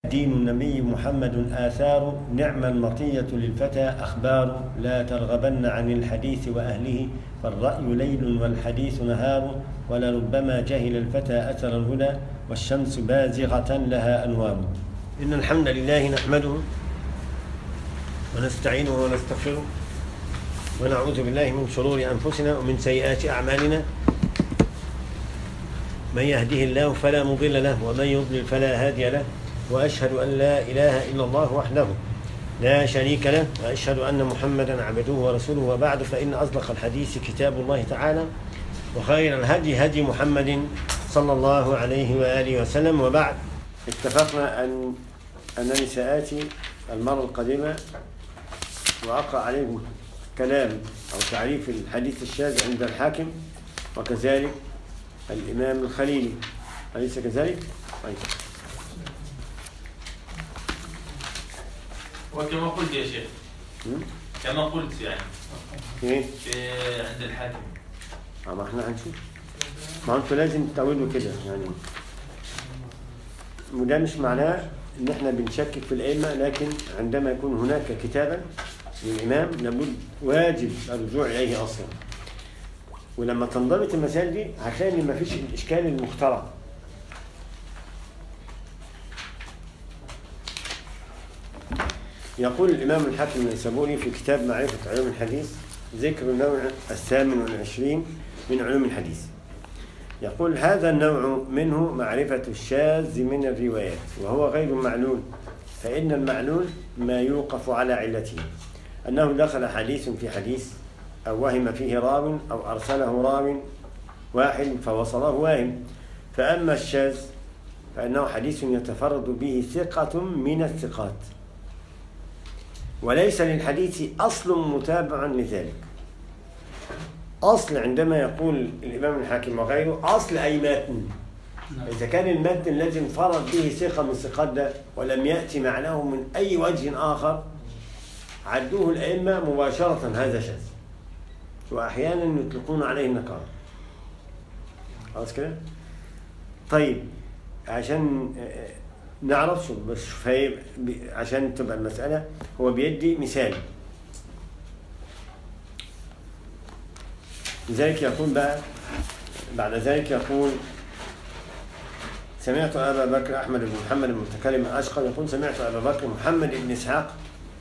دين النبي محمد آثار نعم المطية للفتى أخبار لا ترغبن عن الحديث وأهله فالرأي ليل والحديث نهار ولربما جهل الفتى أثر الهدى والشمس بازغة لها أنوار إن الحمد لله نحمده ونستعينه ونستغفره ونعوذ بالله من شرور أنفسنا ومن سيئات أعمالنا من يهده الله فلا مضل له ومن يضلل فلا هادي له واشهد ان لا اله الا الله وحده لا شريك له واشهد ان محمدا عبده ورسوله وبعد فان اصدق الحديث كتاب الله تعالى وخير الهدي هدي محمد صلى الله عليه واله وسلم وبعد اتفقنا ان انني ساتي المره القادمه واقرا عليكم كلام او تعريف الحديث الشاذ عند الحاكم وكذلك الإمام الخليلي أليس كذلك؟ طيب وكما قلت يا شيخ م? كما قلت يعني إيه؟ في عند الحاكم آه، ما احنا هنشوف ما انتوا لازم تعودوا كده يعني وده مش معناه ان احنا بنشكك في الائمه لكن عندما يكون هناك كتابا للامام لابد واجب الرجوع اليه اصلا ولما تنضبط المسائل دي هتلاقي ان مفيش الاشكال المخترع يقول الامام الحاكم النيسابوري في كتاب معرفه علوم الحديث ذكر النوع الثامن والعشرين من علوم الحديث يقول هذا النوع منه معرفة الشاذ من الروايات وهو غير معلول فإن المعلول ما يوقف على علته أنه دخل حديث في حديث أو وهم فيه راو أو أرسله راو واحد فوصله واهم فأما الشاذ فإنه حديث يتفرد به ثقة من الثقات وليس للحديث أصل متابع لذلك أصل عندما يقول الإمام الحاكم وغيره أصل أي متن إذا كان المتن الذي انفرد به ثقة من الثقات ده ولم يأتي معناه من أي وجه آخر عدوه الأئمة مباشرة هذا شاذ وأحيانا يطلقون عليه النكارة خلاص كده؟ طيب عشان آه، نعرف شو بس فهي ب- عشان تبقى المسألة هو بيدي مثال لذلك يقول بقى بعد ذلك يقول سمعت أبا بكر أحمد بن محمد بن المتكلم الأشقر يقول سمعت أبا بكر محمد بن إسحاق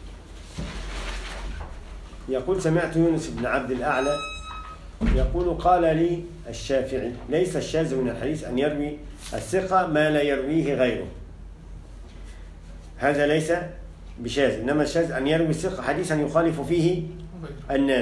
يقول سمعت يونس بن عبد الأعلى يقول قال لي الشافعي ليس الشاذ من الحديث أن يروي الثقة ما لا يرويه غيره هذا ليس بشاذ إنما الشاذ أن يروي الثقة حديثا يخالف فيه الناس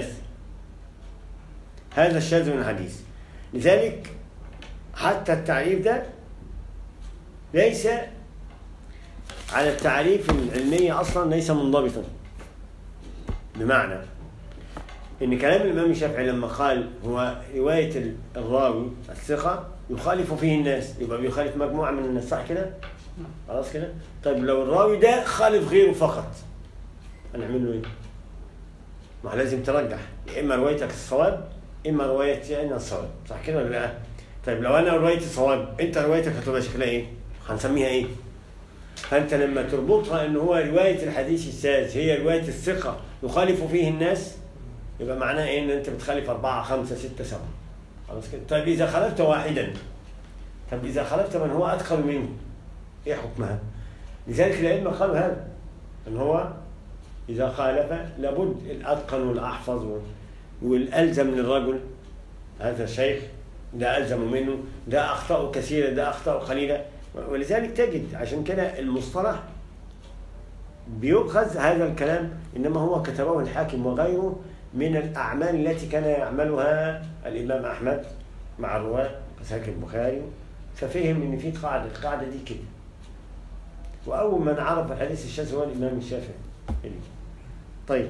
هذا الشاذ من الحديث لذلك حتى التعريف ده ليس على التعريف العلمي أصلا ليس منضبطا بمعنى ان كلام الامام الشافعي لما قال هو روايه الراوي الثقه يخالف فيه الناس يبقى بيخالف مجموعه من الناس صح كده؟ خلاص كده؟ طيب لو الراوي ده خالف غيره فقط هنعمل له ايه؟ ما هو لازم ترجح يا اما روايتك الصواب اما روايتي انا الصواب صح كده ولا لا؟ طيب لو انا روايتي صواب انت روايتك هتبقى شكلها ايه؟ هنسميها ايه؟ فانت لما تربطها ان هو روايه الحديث الساذ هي روايه الثقه يخالف فيه الناس يبقى معناه ايه ان انت بتخالف أربعة خمسة ستة سبعة خلاص كده طيب إذا خالفت واحدا طب إذا خالفت من هو أتقن منه إيه حكمها؟ لذلك الأئمة قالوا هذا إن هو إذا خالف لابد الأتقن والأحفظ وال- والألزم للرجل هذا شيخ ده ألزم منه ده أخطأه كثيرة ده أخطأه قليلة ولذلك تجد عشان كده المصطلح بيؤخذ هذا الكلام انما هو كتبه الحاكم وغيره من الاعمال التي كان يعملها الامام احمد مع الرواه كذلك البخاري ففهم ان في قاعده القاعده دي كده واول من عرف الحديث الشاذ هو الامام الشافعي طيب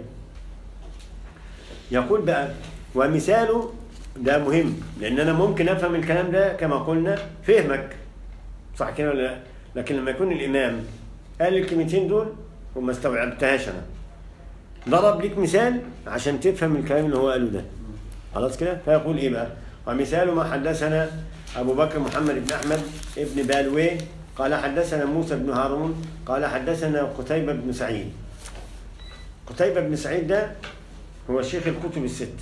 يقول بقى ومثاله ده مهم لان انا ممكن افهم الكلام ده كما قلنا فهمك صح كده ولا لا؟ لكن لما يكون الامام قال الكلمتين دول وما استوعبتهاش انا ضرب لك مثال عشان تفهم الكلام اللي هو قاله ده خلاص كده فيقول ايه بقى ومثال ما حدثنا ابو بكر محمد بن احمد ابن بالوي قال حدثنا موسى بن هارون قال حدثنا قتيبة بن سعيد قتيبة بن سعيد ده هو شيخ الكتب الست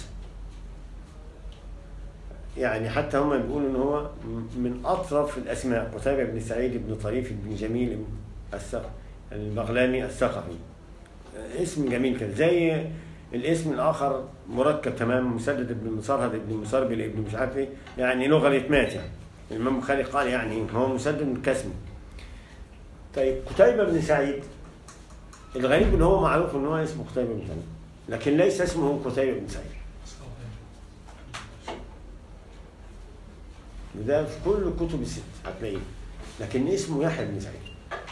يعني حتى هم بيقولوا ان هو من اطرف الاسماء قتيبة بن سعيد بن طريف بن جميل الثق- البغلاني الثقفي اسم جميل كده زي الاسم الاخر مركب تمام مسدد بن مصرهد بن مسربل بن مش عارف ايه يعني لغه الاتمات يعني الامام البخاري قال يعني هو مسدد كاسمه طيب قتيبة بن سعيد الغريب ان هو معروف ان هو اسمه قتيبة بن سعيد لكن ليس اسمه قتيبة بن سعيد وده في كل الكتب الست هتلاقيه لكن اسمه يحيى بن سعيد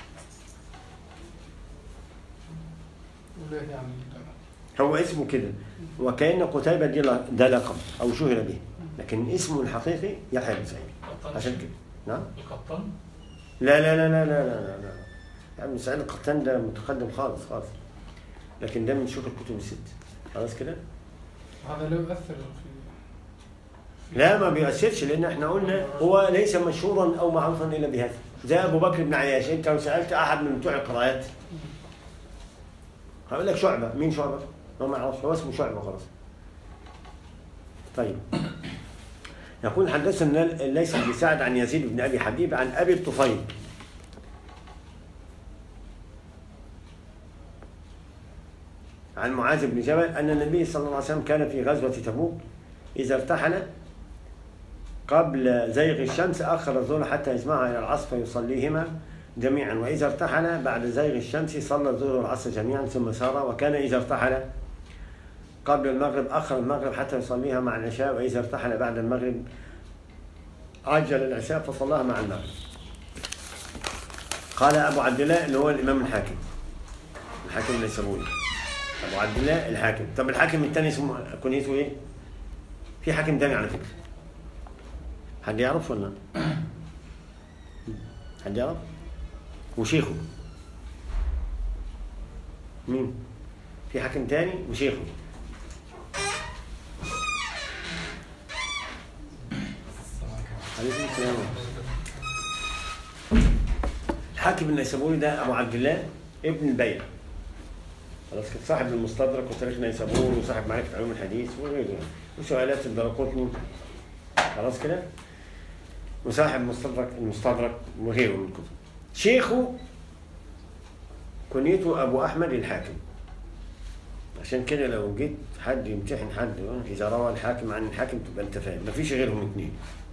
ولا يعني هو اسمه كده وكأن قتيبة دي ل- ده لقب أو شهر به لكن اسمه الحقيقي يحيى بن سعيد عشان كده نعم القطان لا لا لا لا لا لا لا لا يعني بن سعيد القطان ده متقدم خالص خالص لكن ده من شهر الكتب الست خلاص كده هذا لا يؤثر في لا ما بيأثرش لأن احنا قلنا هو ليس مشهورا أو معروفا إلا بهذا زي أبو بكر بن عياش أنت لو سألت أحد من بتوع القراءات هقول لك شعبة مين شعبة؟ هو ما يعرفش هو اسمه شعبة خلاص طيب يقول حدثنا ليس بن سعد عن يزيد بن أبي حبيب عن أبي الطفيل عن معاذ بن جبل أن النبي صلى الله عليه وسلم كان في غزوة تبوك إذا ارتحل قبل زيغ الشمس أخر الظهر حتى يجمعها إلى العصر فيصليهما جميعا وإذا ارتحل بعد زيغ الشمس صلى الظهر والعصر جميعا ثم سار وكان إذا ارتحل قبل المغرب أخر المغرب حتى يصليها مع العشاء وإذا ارتحل بعد المغرب عجل العشاء فصلاها مع المغرب قال أبو عبد الله اللي هو الإمام الحاكم الحاكم النيسابوري أبو عبد الله الحاكم طب الحاكم الثاني اسمه كنيته إيه؟ في حاكم تاني على فكرة حد يعرف ولا حد يعرف وشيخه مين في حاكم تاني وشيخه عليكم السلام الحاكم النيسابوري ده ابو عبد الله ابن البيع خلاص كده صاحب المستدرك وتاريخ نيسابور وصاحب معرفه علوم الحديث وغيره وسؤالات الدرقطني خلاص كده وصاحب مستدرك المستدرك وغيره من الكتب شيخه كنيته ابو احمد الحاكم عشان كده لو جيت حد يمتحن حد اذا روى الحاكم عن الحاكم تبقى انت فاهم مفيش غيرهم اثنين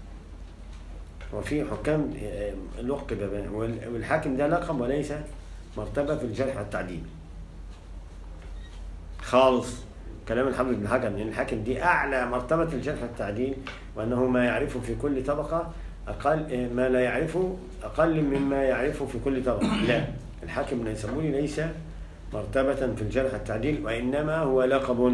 وفي حكام آه، لقب بين- وال- والحاكم ده لقب وليس مرتبه في الجرح والتعديل خالص كلام الحافظ بن حجر ان الحاكم دي اعلى مرتبه في الجرح والتعديل وانه ما يعرفه في كل طبقه اقل آه، ما لا يعرفه اقل مما يعرفه في كل طبقه لا الحاكم النيسابوري ليس مرتبة في الجرح والتعديل وإنما هو لقب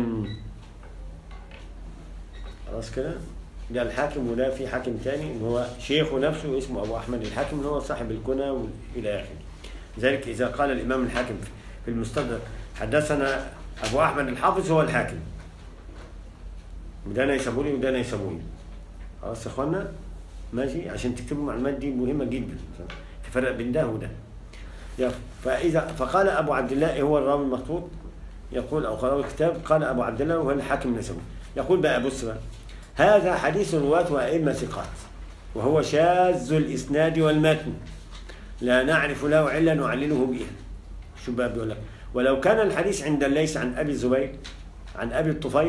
خلاص كده ده الحاكم وده في حاكم تاني اللي هو شيخه نفسه اسمه أبو أحمد الحاكم اللي هو صاحب الكنى إلى آخره ذلك إذا قال الإمام الحاكم في المستدرك حدثنا أبو أحمد الحافظ هو الحاكم وده نيسابوري وده نيسابوري خلاص يا إخوانا ماشي عشان تكتبوا المعلومات دي مهمة جدا تفرق بين ده وده يا- فإذا فقال أبو عبد الله هو الراوي المخطوط يقول أو قرأ الكتاب قال أبو عبد الله وهو الحاكم النسوي يقول بقى بص بقى هذا حديث رواة وأئمة ثقات وهو شاذ الإسناد والمتن لا نعرف له علة نعلله بها شو بقى بيقول لك ولو كان الحديث عند الليث عن أبي الزبير عن أبي الطفيل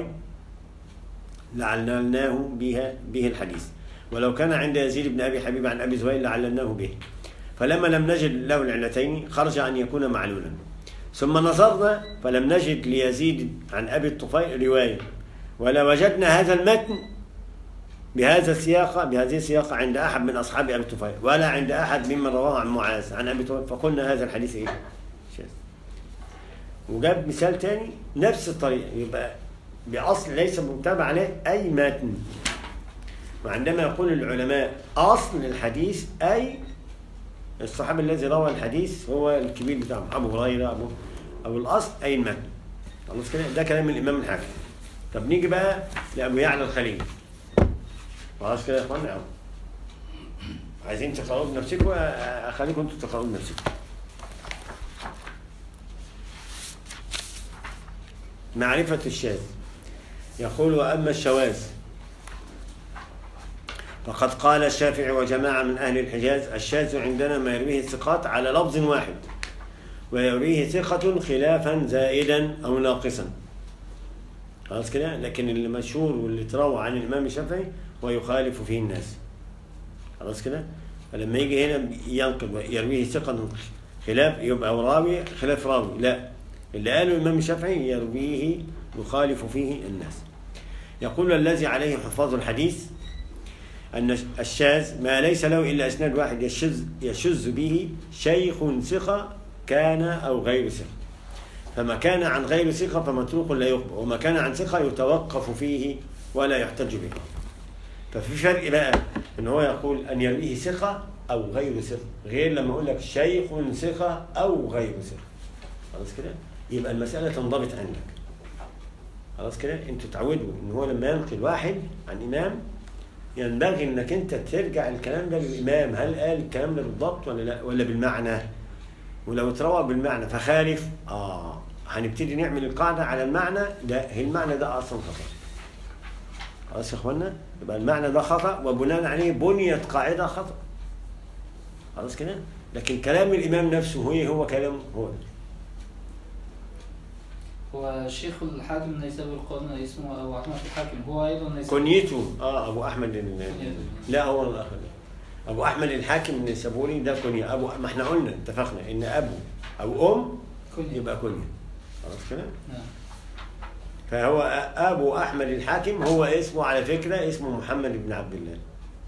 لعللناه بها به الحديث ولو كان عند يزيد بن أبي حبيب عن أبي زبير لعللناه به فلما لم نجد له العلتين خرج أن يكون معلولا ثم نظرنا فلم نجد ليزيد عن أبي الطفيل رواية ولا وجدنا هذا المتن بهذا السياق بهذه السياقة عند أحد من أصحاب أبي الطفيل ولا عند أحد ممن رواه عن معاذ عن أبي الطفيل فقلنا هذا الحديث إيه؟ شاذ. وجاب مثال تاني نفس الطريقة يبقى بأصل ليس متابع عليه أي متن وعندما يقول العلماء أصل الحديث أي الصحابي الذي روى الحديث هو الكبير بتاعهم ابو هريره ابو ابو الاصل اي المتن خلاص كده ده كلام الامام الحاكم طب نيجي بقى لابو يعلى الخليل خلاص كده يا اخوانا اهو عايزين تقرأوا بنفسكم آه، أخليكم أنتوا تقرأوا بنفسكم معرفة الشاذ يقول وأما الشواذ فقد قال الشافعي وجماعة من أهل الحجاز الشاذ عندنا ما يرويه الثقات على لفظ واحد ويرويه ثقة خلافا زائدا أو ناقصا خلاص كده لكن اللي مشهور واللي تروى عن الإمام الشافعي ويخالف فيه الناس خلاص كده فلما يجي هنا ينقل يرويه ثقة خلاف يبقى راوي خلاف راوي لا اللي قاله الإمام الشافعي يرويه يخالف فيه الناس يقول الذي عليه حفاظ الحديث أن الشاذ ما ليس له إلا إسناد واحد يشذ يشذ به شيخ ثقة كان أو غير ثقة فما كان عن غير ثقة فمتروك لا يقبل وما كان عن ثقة يتوقف فيه ولا يحتج به ففي فرق بقى ان هو يقول ان يرويه ثقة او غير ثقة غير لما اقول لك شيخ ثقة او غير ثقة خلاص كده يبقى المسألة تنضبط عندك خلاص كده انتوا تعودوا ان هو لما ينقل واحد عن امام ينبغي انك انت ترجع الكلام ده للامام هل قال الكلام ده بالضبط ولا لا ولا بالمعنى ولو اتروى بالمعنى فخالف اه هنبتدي نعمل القاعده على المعنى لا هي المعنى ده اصلا خطا خلاص يا اخوانا يبقى المعنى ده خطا وبناء عليه بنيت قاعده خطا خلاص كده لكن كلام الامام نفسه هو هو كلام هو ده. هو الشيخ الحاكم النيسابوري قلنا اسمه أبو أحمد الحاكم هو أيضا نيسابوري كنيته اه ابو احمد ال- لا هو الاخر ابو احمد الحاكم النيسابوري ده كنيه ابو ما احنا قلنا اتفقنا ان ابو او ام كنية يبقى كنيه خلاص كده نعم فهو ابو احمد الحاكم هو اسمه على فكره اسمه محمد بن عبد الله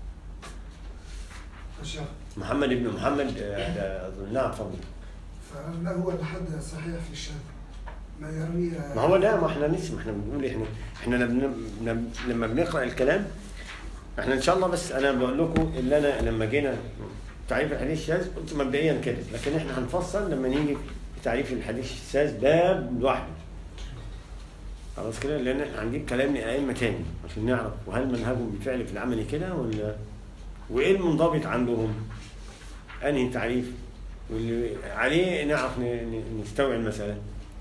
الشيخ محمد بن محمد آه، ده أظن. نعم تفضل فما هو الحد صحيح في الشاذ ما يروي ما هو ده ما احنا نسمع احنا بنقول احنا احنا لما بن- لما بنقرا الكلام احنا ان شاء الله بس انا بقول لكم اللي انا لما جينا تعريف الحديث الشاذ قلت مبدئيا كده لكن احنا هنفصل لما نيجي في تعريف الحديث الشاذ باب لوحده خلاص كده لان احنا هنجيب كلام لائمه تاني عشان نعرف وهل منهجهم بالفعل في العمل كده ولا وايه المنضبط عندهم انهي تعريف واللي عليه نعرف ن- ن- نستوعب المساله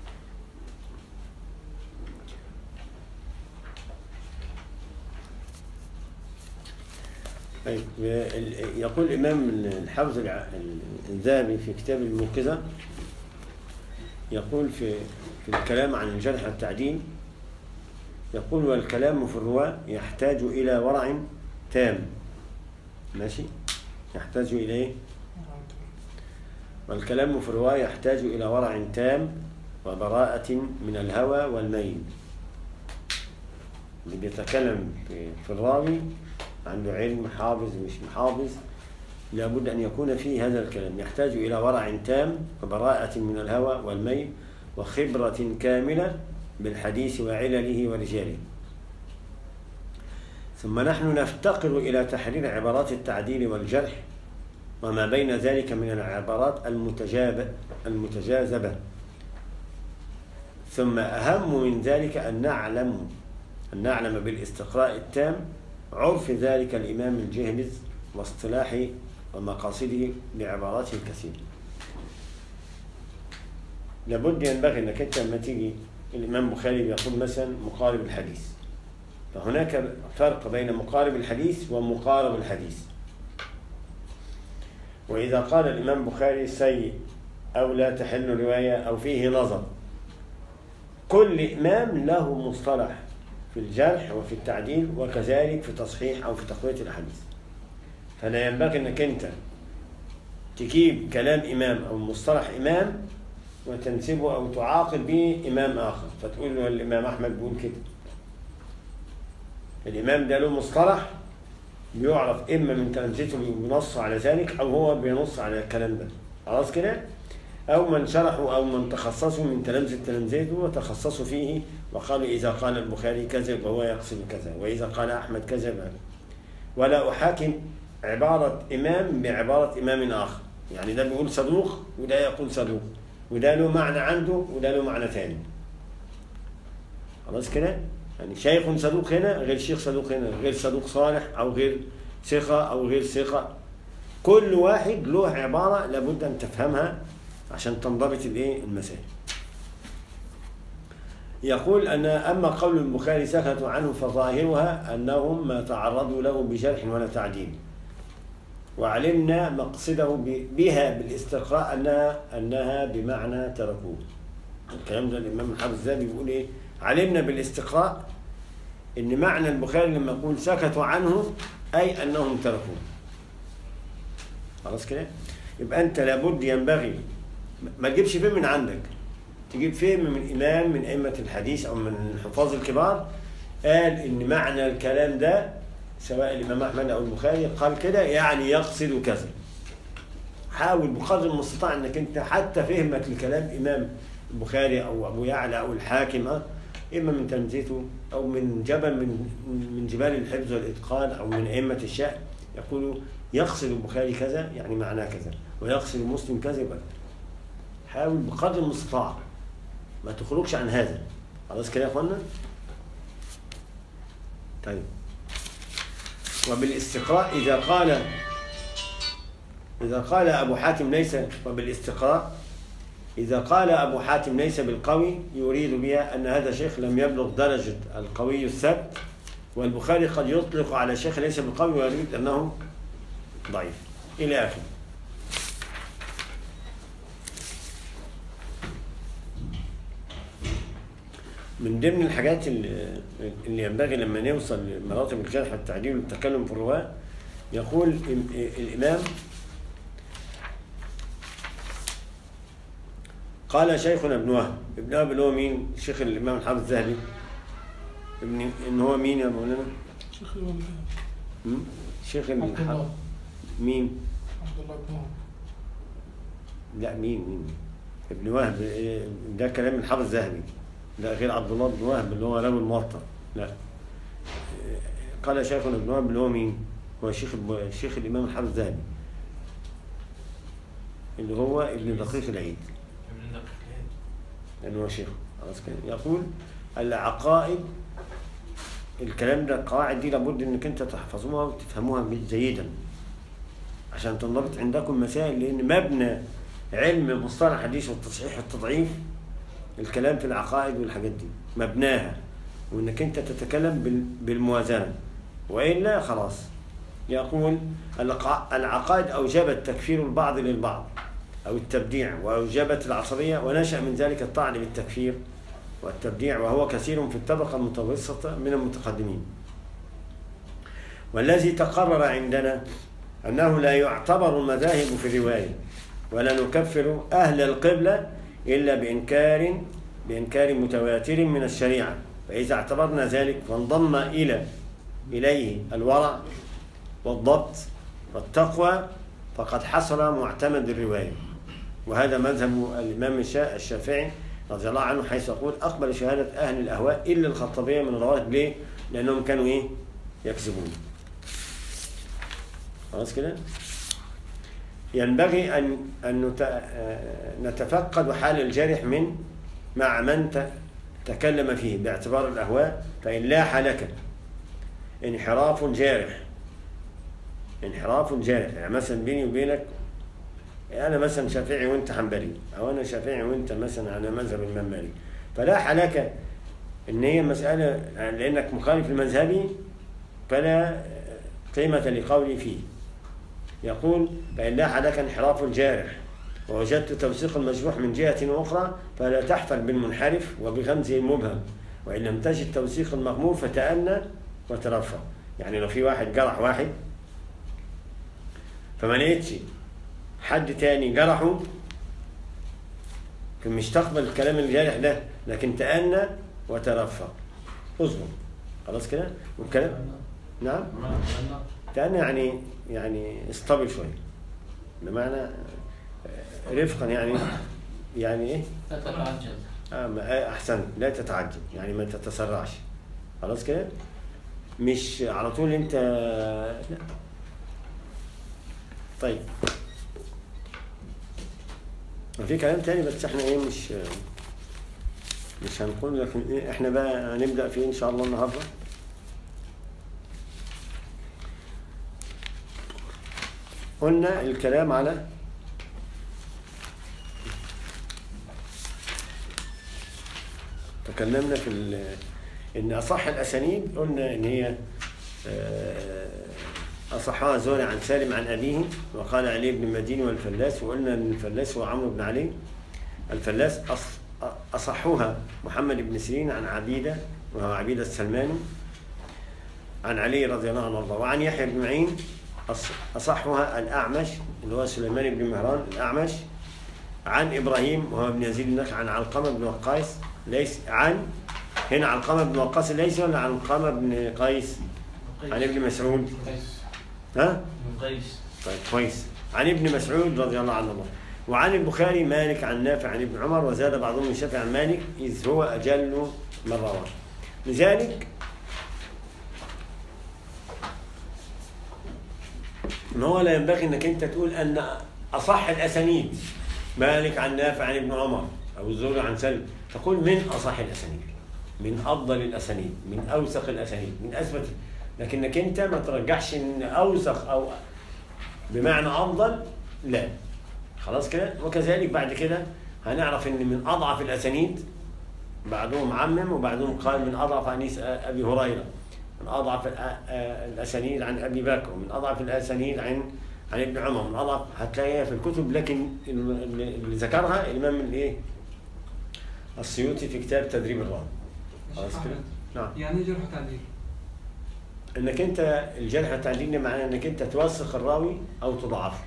طيب ال- يقول الإمام الحافظ الع- الذهبي في كتاب الموقظة يقول في في الكلام عن الجرح والتعديل يقول والكلام في الرواة يحتاج إلى ورع تام ماشي يحتاج إلى إيه؟ والكلام في الرواة يحتاج إلى ورع تام وبراءة من الهوى والميل اللي بيتكلم في, في الراوي عنده علم حافظ مش محافظ لابد أن يكون فيه هذا الكلام يحتاج إلى ورع تام وبراءة من الهوى والميل وخبرة كاملة بالحديث وعلله ورجاله ثم نحن نفتقر إلى تحرير عبارات التعديل والجرح وما بين ذلك من العبارات المتجابة المتجاذبة ثم أهم من ذلك أن نعلم أن نعلم بالاستقراء التام عرف ذلك الإمام الجهبذ واصطلاح ومقاصده بعباراته الكثيرة لابد ينبغي أنك أنت لما تيجي الإمام البخاري بيقول مثلا مقارب الحديث فهناك فرق بين مقارب الحديث ومقارب الحديث وإذا قال الإمام البخاري سيء أو لا تحل رواية أو فيه نظر كل إمام له مصطلح في الجرح وفي التعديل وكذلك في تصحيح أو في تقوية الأحاديث فلا ينبغي أنك أنت تجيب كلام إمام أو مصطلح إمام وتنسبه أو تعاقب به إمام آخر فتقول له الإمام أحمد بيقول كده الإمام ده له مصطلح بيعرف إما من تلامذته بينص على ذلك أو هو بينص على الكلام ده خلاص كده أو من شرحوا أو من تخصصوا من تلامذة تلامذته وتخصصوا فيه وقالوا إذا قال البخاري كذا فهو يقصد كذا وإذا قال أحمد كذا فهذا. ولا أحاكم عبارة إمام بعبارة إمام آخر يعني ده بيقول صدوق وده يقول صدوق وده له معنى عنده وده له معنى ثاني خلاص كده يعني شيخ صدوق هنا غير شيخ صدوق هنا غير صدوق صالح أو غير ثقة أو غير ثقة كل واحد له عبارة لابد أن تفهمها عشان تنضبط الإيه المسائل يقول أن أما قول البخاري سكتوا عنه فظاهرها أنهم ما تعرضوا له بجرح ولا تعديل وعلمنا مقصده ب- بها بالاستقراء أنها أنها بمعنى تركوه الكلام ده الإمام الحافظ الذهبي بيقول إيه علمنا بالاستقراء إن معنى البخاري لما يقول سكتوا عنه أي أنهم تركوه خلاص كده يبقى أنت لابد ينبغي ما تجيبش فهم من عندك تجيب فهم من إمام من أئمة الحديث أو من الحفاظ الكبار قال إن معنى الكلام ده سواء الإمام أحمد أو البخاري قال كده يعني يقصد كذا حاول بقدر المستطاع انك انت حتى فهمك لكلام امام البخاري او ابو يعلى او الحاكم اه اما من تلامذته او من جبل من من جبال الحفظ والاتقان او من ائمه الشأن يقولوا يقصد البخاري كذا يعني معناه كذا ويقصد مسلم كذا يبقى حاول بقدر المستطاع ما تخرجش عن هذا خلاص كده يا اخوانا طيب وبالاستقراء اذا قال إذا قال أبو حاتم ليس وبالاستقراء إذا قال أبو حاتم ليس بالقوي يريد بها أن هذا شيخ لم يبلغ درجة القوي الثبت والبخاري قد يطلق على شيخ ليس بالقوي ويريد أنه ضعيف إلى آخره من ضمن الحاجات اللي اللي ينبغي لما نوصل لمراتب الجرح والتعديل والتكلم في الرواة يقول الإم- الإمام قال شيخنا ابن وهب ابن وهب اللي هو مين؟ شيخ الإمام الحافظ الذهبي ابن إن هو مين يا مولانا؟ شيخ الوالد هم؟ شيخ عبد الح... الله مين؟ عبد الله بن وهب لا مين مين؟ ابن وهب إيه، ده كلام الحافظ الذهبي لا غير عبد الله بن وهب اللي هو راوي الموطأ لا إيه، قال شيخنا ابن وهب اللي هو مين؟ هو شيخ الب- شيخ الإمام الحافظ الذهبي اللي هو ابن دقيق العيد ابن دقيق العيد. لأنه هو شيخ خلاص كده يقول العقائد الكلام ده القواعد دي لابد انك انت تحفظوها وتفهموها جيدا عشان تنضبط عندكم مسائل لان مبنى علم مصطلح الحديث والتصحيح والتضعيف الكلام في العقائد والحاجات دي مبناها وانك انت تتكلم بال- بالموازنه والا خلاص يقول العقا- العقائد اوجبت تكفير البعض للبعض أو التبديع وأوجبت العصبية ونشأ من ذلك الطعن بالتكفير والتبديع وهو كثير في الطبقة المتوسطة من المتقدمين والذي تقرر عندنا أنه لا يعتبر المذاهب في الرواية ولا نكفر أهل القبلة إلا بإنكار بإنكار متواتر من الشريعة فإذا اعتبرنا ذلك وانضم إلى إليه الورع والضبط والتقوى فقد حصل معتمد الرواية وهذا مذهب الإمام الشا- الشافعي رضي الله عنه حيث يقول أقبل شهادة أهل الأهواء إلا الخطابية من الرواتب ليه؟ لأنهم كانوا إيه؟ يكذبون خلاص كده؟ ينبغي أن أن نت- آه، نتفقد حال الجارح من مع من ت- تكلم فيه باعتبار الأهواء فإن لاح لك انحراف جارح انحراف جارح يعني مثلا بيني وبينك انا مثلا شافعي وانت حنبلي او انا شافعي وانت مثلا على مذهب الامام مالك فلاح لك ان هي مساله لانك مخالف لمذهبي فلا قيمه لقولي فيه يقول فان لاح لك انحراف جارح ووجدت توثيق المجروح من جهه اخرى فلا تحفل بالمنحرف وبغمزه المبهم وان لم تجد توثيق المغمور فتأنى وترفع يعني لو في واحد جرح واحد فما لقيتش حد تاني جرحه كان مش تقبل الكلام الجارح ده لكن تأنى وترفع اصبر خلاص كده والكلام نعم تأنى يعني يعني استبل شويه بمعنى آه، رفقا يعني يعني ايه لا تتعجل آه ما- آه، احسنت لا تتعجب يعني ما تتسرعش خلاص كده مش على طول انت لا طيب في كلام تاني بس احنا ايه مش مش هنقول لكن ايه احنا بقى هنبدأ فيه ان شاء الله النهارده قلنا الكلام على تكلمنا في ال- ان اصح الاسانيد قلنا ان هي آه، اصحها زوري عن سالم عن ابيه وقال علي بن المديني والفلاس وقلنا ان الفلاس هو عمرو بن علي الفلاس أص- اصحوها محمد بن سيرين عن عبيده وهو عبيده السلماني عن علي رضي الله عنه وارضاه وعن يحيى بن معين أص- اصحها الاعمش اللي هو سليمان بن مهران الاعمش عن ابراهيم وهو ابن يزيد النخعي عن علقمه بن وقاص ليس عن هنا علقمه بن وقاص ليس ولا عن علقمه بن قيس عن ابن مسعود قيس ها من قيس طيب كويس عن ابن مسعود رضي الله عنه وعن البخاري مالك عن نافع عن ابن عمر وزاد بعضهم من شافع عن مالك إذ هو أجل من رواه لذلك ما هو لا ينبغي انك انت تقول ان اصح الاسانيد مالك عن نافع عن ابن عمر او الزهري عن سلم تقول من اصح الاسانيد من افضل الاسانيد من اوثق الاسانيد من اثبت لكنك انت ما ترجحش ان اوثق او بمعنى افضل لا خلاص كده وكذلك بعد كده هنعرف ان من اضعف الاسانيد بعضهم عمم وبعضهم قال من اضعف حديث ابي هريره من اضعف الأ- آه الاسانيد عن ابي بكر ومن اضعف الاسانيد عن عن ابن عمر من اضعف هتلاقيها في الكتب لكن اللي اللي ذكرها الامام الايه السيوطي في كتاب تدريب الراوي خلاص كده نعم يعني جرح تعديل انك انت الجرح والتعديل ده معناه انك انت توثق الراوي او تضعفه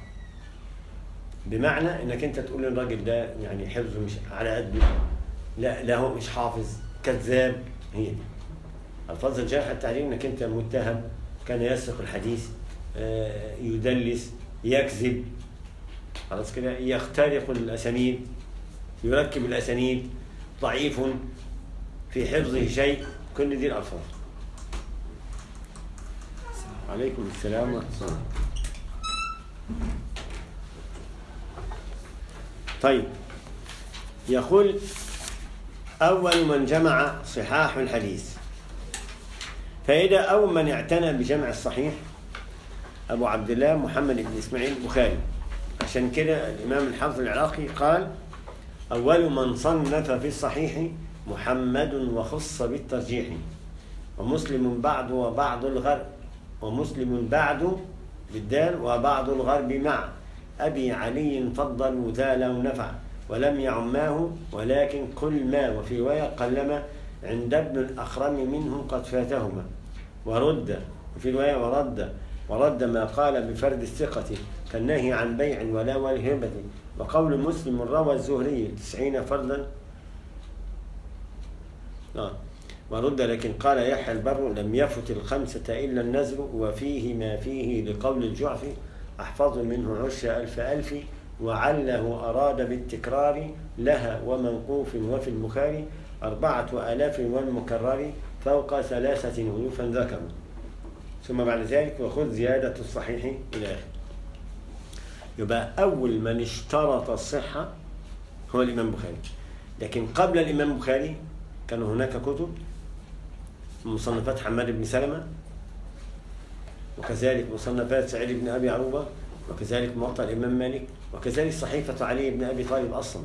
بمعنى انك انت تقول للراجل ده يعني حفظه مش على قده لا لا هو مش حافظ كذاب هي دي الفاظ الجرح والتعديل انك انت متهم كان يسرق الحديث آه، يدلس يكذب خلاص كده يخترق الاسانيد يركب الاسانيد ضعيف في حفظه شيء كل دي الالفاظ عليكم السلام ورحمة الله طيب يقول أول من جمع صحاح الحديث فإذا أول من اعتنى بجمع الصحيح أبو عبد الله محمد بن إسماعيل البخاري عشان كده الإمام الحافظ العراقي قال أول من صنف في الصحيح محمد وخص بالترجيح ومسلم بعد وبعض الغرب ومسلم بعد بالدال وبعض الغرب مع أبي علي فضل ذا لو نفع ولم يعماه ولكن كل ما وفي رواية قلما عند ابن الأخرم منهم قد فاتهما ورد وفي رواية ورد ورد ما قال بفرد الثقة كالنهي عن بيع ولا والهبة وقول مسلم روى الزهري تسعين فردا آه. ورد لكن قال يحيى البر لم يفت الخمسة إلا النزل وفيه ما فيه لقول الجعفي أحفظ منه عش ألف ألف وعله أراد بالتكرار لها ومنقوف وفي البخاري أربعة آلاف والمكرر فوق ثلاثة ألوفا ذكروا ثم بعد ذلك وخذ زيادة الصحيح إلى آخره يبقى أول من اشترط الصحة هو الإمام البخاري لكن قبل الإمام البخاري كان هناك كتب مصنفات حماد بن سلمة وكذلك مصنفات سعيد بن أبي عروبة وكذلك موطأ الإمام مالك وكذلك صحيفة علي بن أبي طالب أصلا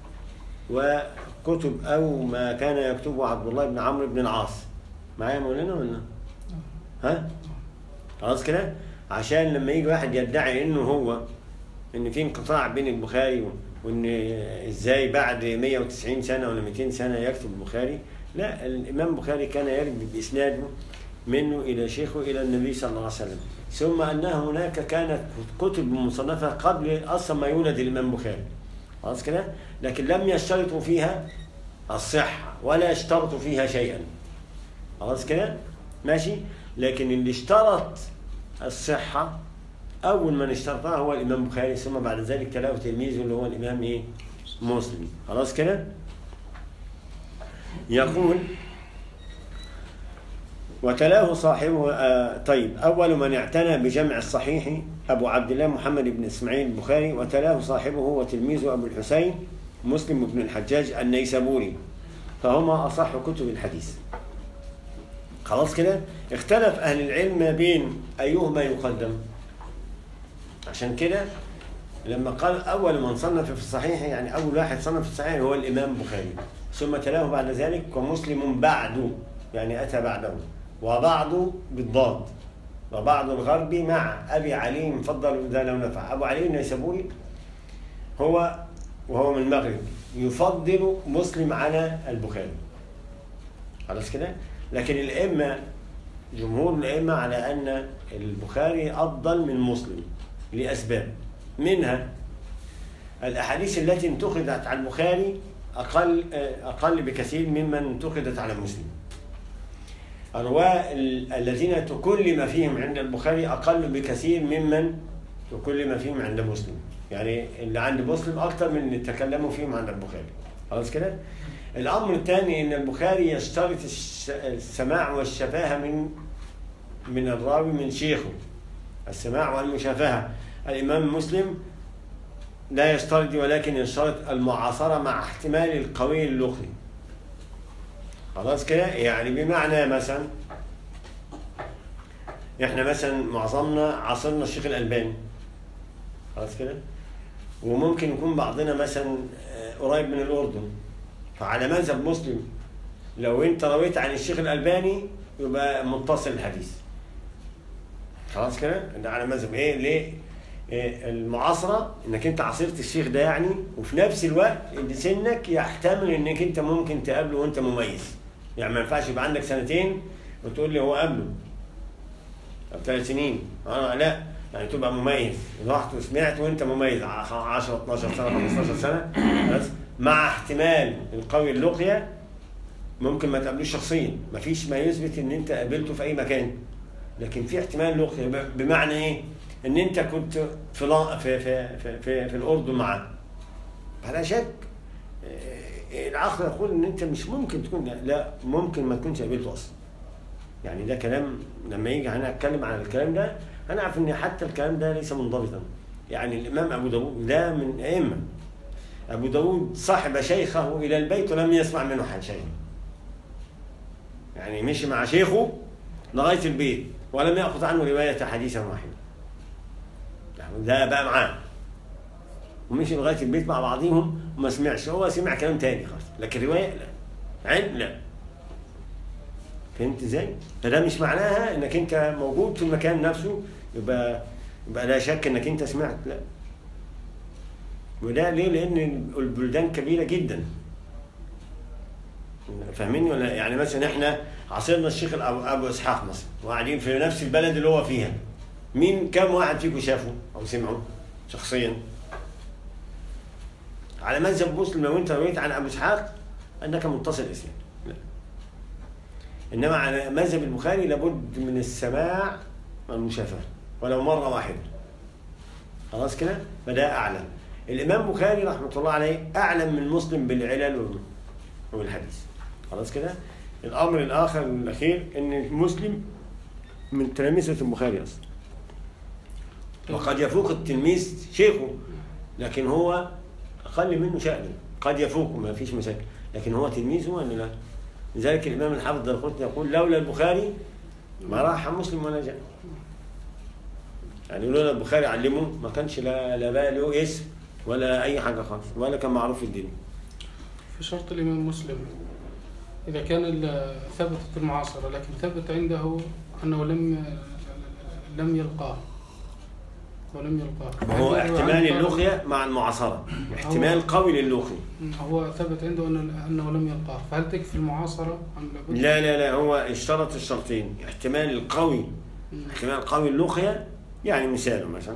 وكتب أو ما كان يكتبه عبد الله بن عمرو بن العاص معايا مولانا ولا ها خلاص كده عشان لما يجي واحد يدعي انه هو ان في انقطاع بين البخاري وان ازاي بعد 190 سنه ولا 200 سنه يكتب البخاري لا الامام البخاري كان يرد باسناده منه الى شيخه الى النبي صلى الله عليه وسلم ثم ان هناك كانت كتب مصنفه قبل اصلا ما يولد الامام البخاري خلاص كده لكن لم يشترطوا فيها الصحه ولا يشترطوا فيها شيئا خلاص كده ماشي لكن اللي اشترط الصحه اول من اشترطها هو الامام البخاري ثم بعد ذلك تلاه تلميذه اللي هو الامام ايه مسلم خلاص كده يقول وتلاه صاحبه آه طيب أول من اعتنى بجمع الصحيح أبو عبد الله محمد بن إسماعيل البخاري وتلاه صاحبه وتلميذه أبو الحسين مسلم بن الحجاج النيسابوري فهما أصح كتب الحديث خلاص كده اختلف أهل العلم ما بين أيهما يقدم عشان كده لما قال اول من صنف في الصحيح يعني اول واحد صنف في الصحيح هو الامام البخاري ثم تلاه بعد ذلك ومسلم بعده يعني اتى بعده وبعض بالضاد وبعض الغربي مع ابي علي مفضل ده لو نفع ابو علي النيسابوري هو وهو من المغرب يفضل مسلم على البخاري خلاص كده لكن الائمه جمهور الائمه على ان البخاري افضل من مسلم لاسباب منها الاحاديث التي انتقدت على البخاري اقل اقل بكثير ممن انتقدت على مسلم الرواة ال- الذين تكلم فيهم عند البخاري أقل بكثير ممن تكلم فيهم عند مسلم يعني اللي عند مسلم أكثر من اللي تكلموا فيهم عند البخاري خلاص كده الأمر الثاني أن البخاري يشترط الش- السماع والشفاهة من من الراوي من شيخه السماع والمشافهة الإمام مسلم لا يشترط ولكن يشترط المعاصرة مع احتمال القوي اللغوي خلاص كده يعني بمعنى مثلا احنا مثلا معظمنا عاصرنا الشيخ الألباني خلاص كده وممكن يكون بعضنا مثلا آه، قريب من الأردن فعلى مذهب مسلم لو انت رويت عن الشيخ الألباني يبقى متصل الحديث خلاص كده ده على مذهب ايه ليه إيه المعاصرة انك انت عاصرت الشيخ ده يعني وفي نفس الوقت ان سنك يحتمل انك انت ممكن تقابله وانت مميز يعني ما ينفعش يبقى عندك سنتين وتقول لي هو قابله طب ثلاث سنين اه لا يعني تبقى مميز رحت وسمعت وانت مميز ع- 10 12 سنه 15 سنه بس مع احتمال القوي اللقيه ممكن ما تقابلوش شخصيا مفيش ما يثبت ان انت قابلته في اي مكان لكن في احتمال لقيه ب- بمعنى ايه؟ ان انت كنت في لا- في في في, في, في الاردن معاه فلا شك آه، العقل يقول ان انت مش ممكن تكون لا ممكن ما تكونش قابلته اصلا يعني ده كلام لما يجي انا اتكلم عن الكلام ده هنعرف ان حتى الكلام ده ليس منضبطا يعني الامام ابو داود ده من ائمه ابو داود صاحب شيخه الى البيت ولم يسمع منه حد شيء يعني مشي مع شيخه لغايه البيت ولم ياخذ عنه روايه حديثا واحدا يعني ده بقى معاه ومشي لغايه البيت مع بعضهم وما سمعش هو سمع كلام تاني خالص لكن روايه لا علم لا فهمت ازاي؟ فده مش معناها انك انت موجود في المكان نفسه يبقى يبقى لا شك انك انت سمعت لا وده ليه؟ لان البلدان كبيره جدا فاهميني ولا يعني مثلا احنا عاصرنا الشيخ ابو ابو اسحاق مثلا وقاعدين في نفس البلد اللي هو فيها مين كم واحد فيكم شافه او سمعه شخصيا على مذهب مسلم لو انت رويت عن ابو اسحاق انك متصل اسناد لا انما على مذهب البخاري لابد من السماع والمشافهه ولو مره واحده خلاص كده فده اعلم الامام البخاري رحمه الله عليه اعلم من مسلم بالعلل وال- والحديث خلاص كده الامر الاخر الاخير ان مسلم من تلاميذه البخاري اصلا وقد يفوق التلميذ شيخه لكن هو اقل منه شأنا قد يفوق ما فيش مشاكل لكن هو تلميذه ولا لا لذلك الامام الحافظ القرطبي يقول لولا البخاري ما راح مسلم ولا جاء يعني لولا البخاري علمه ما كانش لا لا بقى له اسم ولا اي حاجه خالص ولا كان معروف في الدنيا في شرط الإمام مسلم إذا كان ال- ثبت في المعاصرة لكن ثبت عنده أنه لم لم يلقاه ولم يلقاه هو هل يروى احتمال عنه بعض- اللغيه مع المعاصره احتمال قوي للغه هو ثبت عنده أنه, أنه لم يلقاه فهل تكفي المعاصرة أم لابد؟ لا لا لا هو اشترط الشرطين احتمال القوي مم. احتمال قوي اللقية يعني مثال مثلا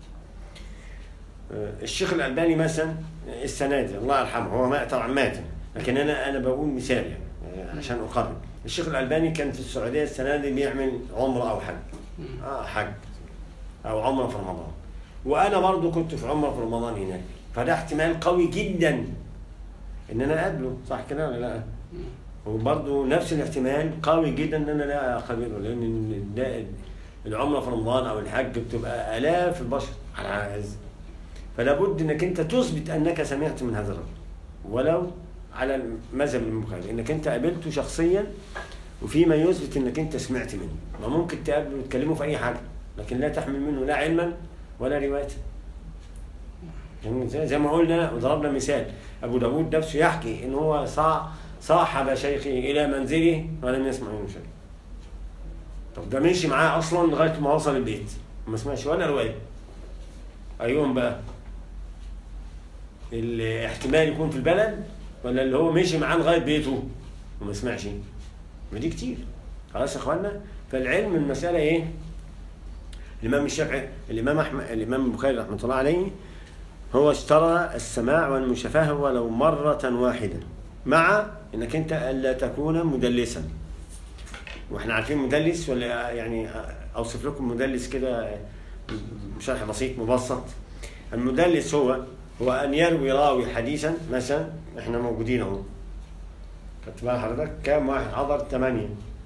آه، الشيخ الألباني مثلا السنة دي الله يرحمه هو ما طبعا مات لكن أنا أنا بقول مثال يعني آه، عشان أقرب الشيخ الألباني كان في السعودية السنة دي بيعمل عمرة أو حج مم. آه حج أو عمرة في رمضان وأنا برضو كنت في عمرة في رمضان هناك فده احتمال قوي جدا إن أنا أقابله صح كده ولا لا؟ مم. وبرضه نفس الاحتمال قوي جدا ان انا لا اقابله لان ده العمره في رمضان او الحج بتبقى الاف البشر على عز فلا بد انك انت تثبت انك سمعت من هذا الرجل ولو على مذهب البخاري انك انت قابلته شخصيا وفيما يثبت انك انت سمعت منه ما ممكن تقابله وتكلمه في اي حاجه لكن لا تحمل منه لا علما ولا رواية يعني زي زي ما قلنا وضربنا مثال أبو داود نفسه يحكي إن هو صا- صاحب شيخه إلى منزله ولم يسمع منه شيء طب ده مشي معاه أصلا لغاية ما وصل البيت ما سمعش ولا رواية أيهم بقى اللي احتمال يكون في البلد ولا اللي هو مشي معاه لغاية بيته وما سمعش ما دي كتير خلاص يا اخوانا فالعلم المسألة ايه الإمام الشافعي الإمام أحمد الإمام البخاري رحمة الله عليه هو اشترى السماع والمشافهة ولو مرة واحدة مع انك انت الا تكون مدلسا واحنا عارفين مدلس ولا يعني اوصف لكم مدلس كده شرح بسيط مبسط المدلس هو هو ان يروي راوي حديثا مثلا احنا موجودين اهو خدت بال حضرتك كام واحد حضر ثمانية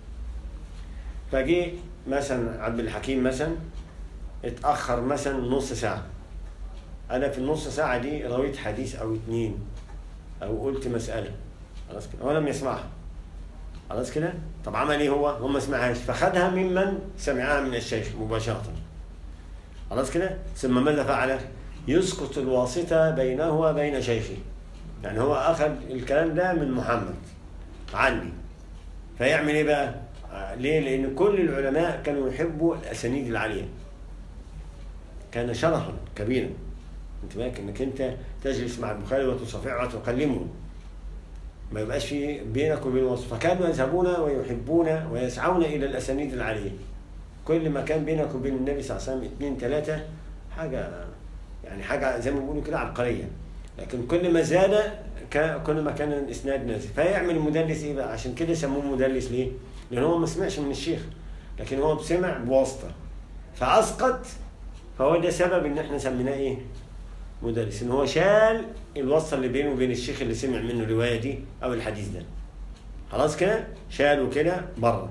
فجي مثلا عبد الحكيم مثلا اتأخر مثلا نص ساعة أنا في النص ساعة دي رويت حديث أو اتنين أو قلت مسألة خلاص كده هو لم يسمعها خلاص كده طب عمل ايه هو؟ هو ما سمعهاش فخدها ممن سمعها من الشيخ مباشرة خلاص كده ثم ماذا فعل؟ يسقط الواسطة بينه وبين شيخه يعني هو أخذ الكلام ده من محمد عني فيعمل ايه بقى؟ آه، ليه؟ لأن كل العلماء كانوا يحبوا الأسانيد العالية كان شرفا كبيرا انت بالك انك انت تجلس مع البخاري وتصافحه وتكلمه ما يبقاش في بينك وبين وصف فكانوا يذهبون ويحبون ويسعون الى الاسانيد العاليه كل ما كان بينك وبين النبي صلى الله عليه وسلم اثنين ثلاثه حاجه يعني حاجه زي ما بيقولوا كده عبقريه لكن كل ما زاد كا- كل ما كان الاسناد نازل فيعمل المدلس ايه بقى عشان كده سموه مدلس ليه؟ لان هو ما سمعش من الشيخ لكن هو سمع بواسطه فاسقط فهو ده سبب ان احنا سميناه ايه؟ مدرس ان هو شال الوصله اللي بينه وبين الشيخ اللي سمع منه الروايه دي او الحديث ده خلاص كده شاله كده بره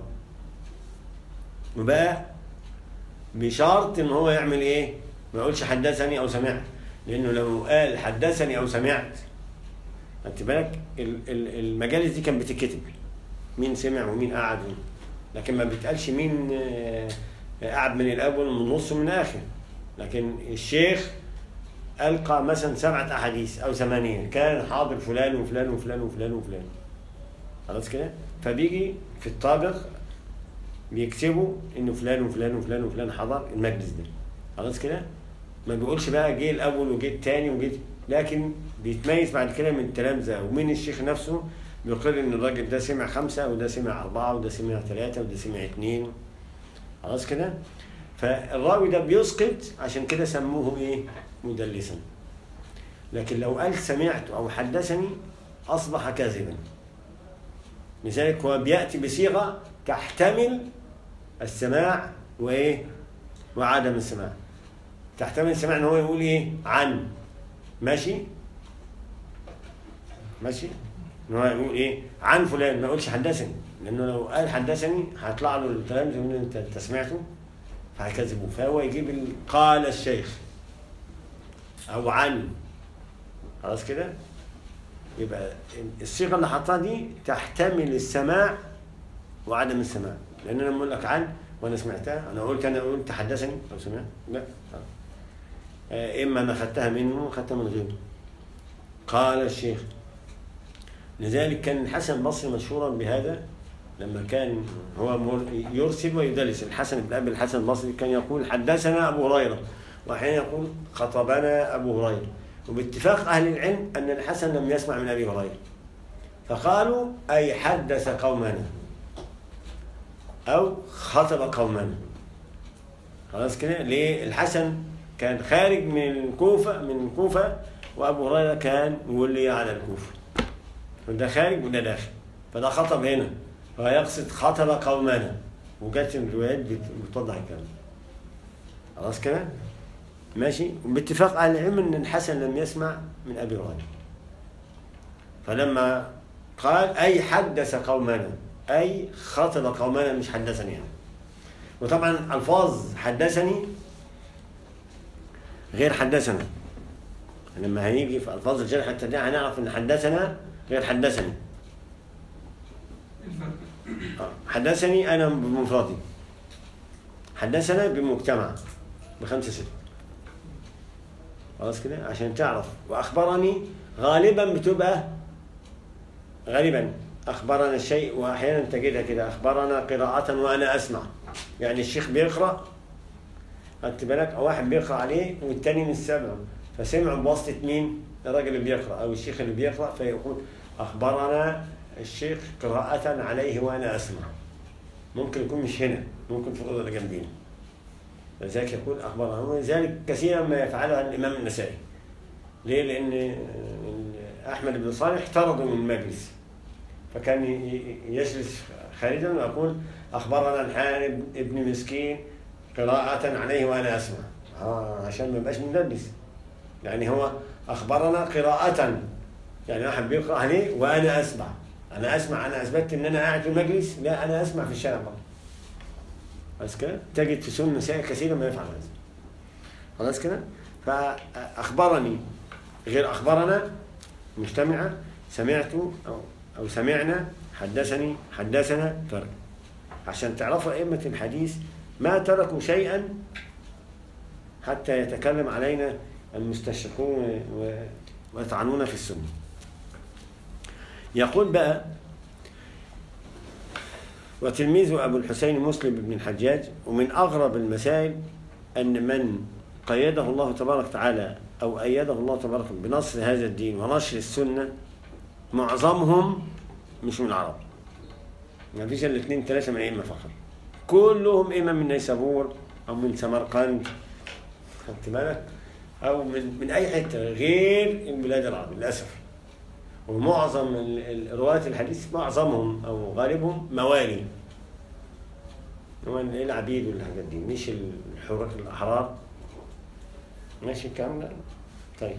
وبقى بشرط ان هو يعمل ايه ما يقولش حدثني او سمعت لانه لو قال حدثني او سمعت خدت بالك ال- ال- المجالس دي كانت بتتكتب مين سمع ومين قعد لكن ما بيتقالش مين آه، قعد من الاول ومن النص ومن الاخر لكن الشيخ ألقى مثلا سبعة أحاديث أو ثمانية كان حاضر فلان وفلان وفلان وفلان وفلان خلاص كده فبيجي في الطابق بيكتبوا إنه فلان وفلان وفلان وفلان حضر المجلس ده خلاص كده ما بيقولش بقى جه الأول وجه الثاني وجه لكن بيتميز بعد كده من التلامذة ومن الشيخ نفسه بيقول إن الراجل ده سمع خمسة وده سمع أربعة وده سمع ثلاثة وده سمع اثنين خلاص كده فالراوي ده بيسقط عشان كده سموه ايه مدلسا لكن لو قال سمعت او حدثني اصبح كاذبا لذلك هو بياتي بصيغه تحتمل السماع وايه وعدم السماع تحتمل السماع ان هو يقول ايه عن ماشي ماشي ان هو يقول ايه عن فلان ما يقولش حدثني لانه لو قال حدثني هيطلع له الكلام زي ما انت أنت سمعته فهيكذبوه فهو يجيب ال- قال الشيخ او عن خلاص كده يبقى الصيغه اللي حطها دي تحتمل السماع وعدم السماع لان انا لما اقول لك عن وانا سمعتها انا قلت انا قلت حدثني او سمعت لا آه، اما انا خدتها منه خدتها من غيره قال الشيخ لذلك كان الحسن البصري مشهورا بهذا لما كان هو مر- يرسل ويدلس الحسن بن ابي الحسن البصري كان يقول حدثنا ابو هريره واحيانا يقول خطبنا ابو هريره وباتفاق اهل العلم ان الحسن لم يسمع من ابي هريره فقالوا اي حدث قومنا او خطب قومنا خلاص كده ليه الحسن كان خارج من الكوفه من الكوفه وابو هريره كان مولي على الكوفه وده خارج وده داخل فده خطب هنا هو يقصد خطب قومنا وجت الروايات بت- بتوضح الكلام خلاص كده ماشي باتفاق اهل العلم ان الحسن لم يسمع من ابي هريره فلما قال اي حدث قومنا اي خطب قومنا مش حدثني يعني وطبعا الفاظ حدثني غير حدثنا لما هيجي في الفاظ الجرح التدعي هنعرف ان حدثنا غير حدثني آه، حدثني انا بمفردي حدثنا بمجتمع بخمسه سته خلاص كده عشان تعرف واخبرني غالبا بتبقى غالبا اخبرنا الشيء واحيانا تجدها كده اخبرنا قراءة وانا اسمع يعني الشيخ بيقرا خدت بالك او واحد بيقرا عليه والتاني مش سامعه فسمع بواسطه مين؟ الراجل اللي بيقرا او الشيخ اللي بيقرا فيقول اخبرنا الشيخ قراءة عليه وانا اسمع ممكن يكون مش هنا ممكن في الاوضه اللي جنبينا لذلك يقول اخبرنا ولذلك كثيرا ما يفعلها الامام النسائي ليه؟ لان احمد بن صالح طرده من المجلس فكان ي- ي- يجلس خارجا ويقول اخبرنا الحارب ابن مسكين قراءة عليه وانا اسمع آه عشان ما يبقاش مدلس يعني هو اخبرنا قراءة يعني واحد بيقرا عليه وانا اسمع انا اسمع انا اثبتت ان انا قاعد في المجلس لا انا اسمع في الشارع برضه خلاص كده تجد في سنن النساء كثيرا ما يفعل هذا خلاص كده فاخبرني غير اخبرنا مجتمعه سمعت او او سمعنا حدثني حدثنا فرق عشان تعرفوا ائمه الحديث ما تركوا شيئا حتى يتكلم علينا المستشرقون و- ويطعنون في السنه يقول بقى وتلميذه أبو الحسين مسلم بن الحجاج ومن أغرب المسائل أن من قيده الله تبارك وتعالى أو أيده الله تبارك بنصر هذا الدين ونشر السنة معظمهم مش من العرب ما فيش إلا اثنين ثلاثة من أئمة فقط كلهم إما من نيسابور أو من سمرقند خدت بالك أو من من أي حتة غير البلاد العربية للأسف ومعظم ال- ال- رواة الحديث معظمهم أو غالبهم موالي هو العبيد والحاجات دي مش الحر- الأحرار ماشي الكلام ده طيب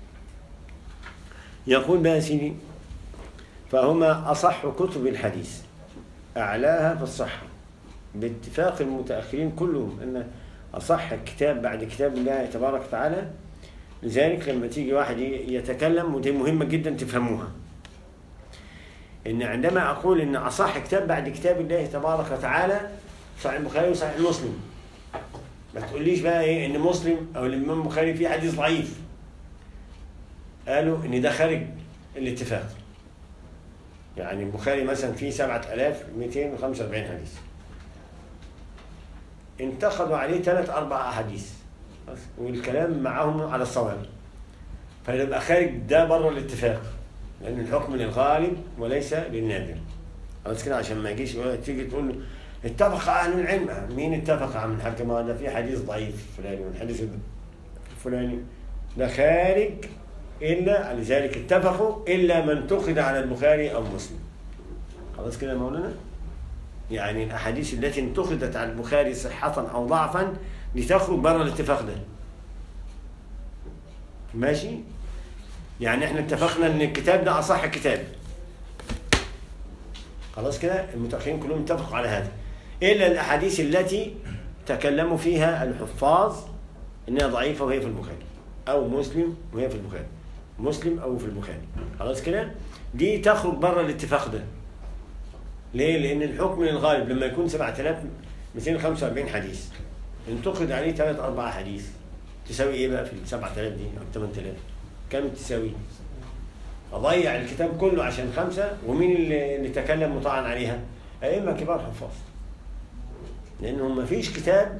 يقول بقى يا سيدي فهما أصح كتب الحديث أعلاها في الصحة باتفاق المتأخرين كلهم أن أصح كتاب بعد كتاب الله تبارك وتعالى لذلك لما تيجي واحد ي- يتكلم ودي مهمة جدا تفهموها إن عندما أقول إن أصح كتاب بعد كتاب الله تبارك وتعالى صحيح البخاري وصحيح مسلم ما تقوليش بقى إيه إن مسلم أو الإمام البخاري فيه حديث ضعيف قالوا إن ده خارج الاتفاق يعني البخاري مثلا فيه 7245 حديث انتقدوا عليه ثلاث أربع أحاديث بس. والكلام معهم على الصواب فيبقى خارج ده بره الاتفاق لأن الحكم للغالب وليس للنادر خلاص كده عشان ما يجيش يقول- تيجي تقول له اتفق أهل العلم مين اتفق عن الحاج ما ده في حديث ضعيف فلاني والحديث الفلاني ده خارج إلا لذلك اتفقوا إلا من انتقد على البخاري أو مسلم خلاص كده يا مولانا يعني الأحاديث التي انتقدت على البخاري صحة أو ضعفا لتخرج بره الاتفاق ده ماشي يعني احنا اتفقنا ان الكتاب ده اصح كتاب خلاص كده المتأخرين كلهم اتفقوا على هذا الا الاحاديث التي تكلموا فيها الحفاظ انها ضعيفه وهي في البخاري او مسلم وهي في البخاري مسلم او في البخاري خلاص كده دي تخرج بره الاتفاق ده ليه لان الحكم للغالب لما يكون 7245 حديث انتقد عليه ثلاث اربع حديث تساوي ايه بقى في ال 7000 دي او 8000 كم تساوي اضيع الكتاب كله عشان خمسه ومين اللي, اللي تكلم مطاعن عليها ائمه كبار حفاظ لانه ما فيش كتاب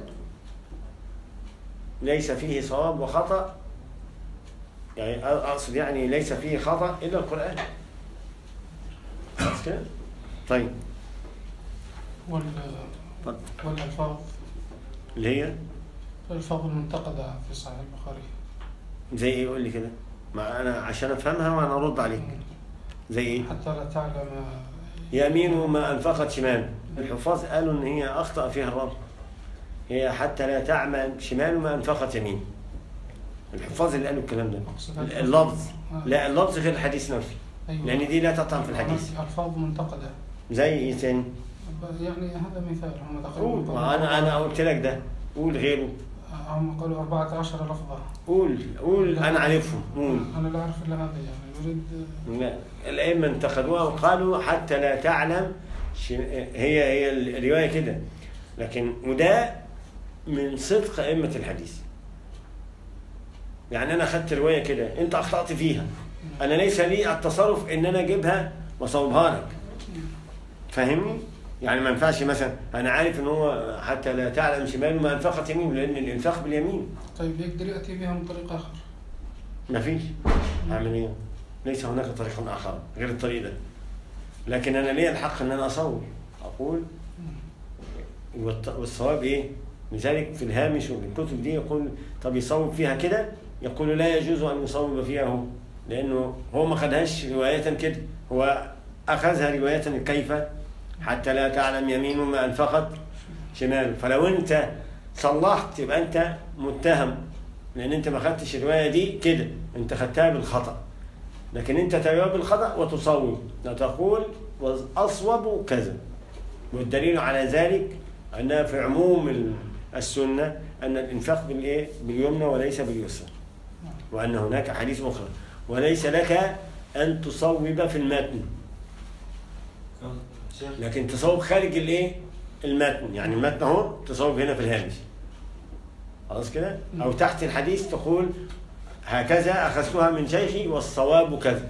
ليس فيه صواب وخطا يعني اقصد يعني ليس فيه خطا الا القران خلاص كده طيب وال اتفضل. والألفاظ اللي هي الألفاظ المنتقدة في صحيح البخاري زي ايه قول لي كده ما انا عشان افهمها وانا ارد عليك زي ايه حتى لا تعلم يمين ما انفقت شمال الحفاظ قالوا ان هي اخطا فيها الرب هي حتى لا تعمل شمال ما انفقت يمين الحفاظ اللي قالوا الكلام ده اللفظ لا اللفظ غير الحديث نفسه أيوة. لان دي لا تطعن في الحديث هناك ألفاظ منتقدة زي ايه تاني يعني هذا مثال هم قول تقريبا ما انا انا قلت لك ده قول غيره هم قالوا 14 لفظة قول قول انا عارفهم قول أنا لا أعرف إلا هذا يعني أريد لا الأئمة انتقدوها وقالوا حتى لا تعلم ش- هي هي الرواية كده لكن وده من صدق أئمة الحديث يعني انا خدت روايه كده انت اخطات فيها انا ليس لي التصرف ان انا اجيبها واصوبها لك فاهمني يعني ما ينفعش مثلا انا عارف ان هو حتى لا تعلم شماله ما انفقت يمينه لان الانفاق باليمين طيب يقدر يأتي بها من طريق آخر ما فيش اعمل ايه ليس هناك طريق اخر غير الطريق ده لكن انا لي الحق ان انا اصور اقول والط- والصواب ايه لذلك في الهامش والكتب دي يقول طب يصوب فيها كده يقول لا يجوز ان يصوب فيها هو لانه هو ما خدهاش روايه كده هو اخذها روايه كيف حتى لا تعلم يمينه ما انفقت شماله فلو انت صلحت يبقى انت متهم لان انت ما خدتش الروايه دي كده انت خدتها بالخطا لكن انت تروي بالخطا وتصوب وتقول واصوب كذا والدليل على ذلك انها في عموم ال- السنه ان الانفاق بالايه باليمنى وليس باليسرى وان هناك احاديث اخرى وليس لك ان تصوب في المتن شيخ لكن تصوب خارج الايه المتن يعني المتن اهو تصوب هنا في الهامش خلاص كده او تحت الحديث تقول هكذا اخذتها من شيخي والصواب كذا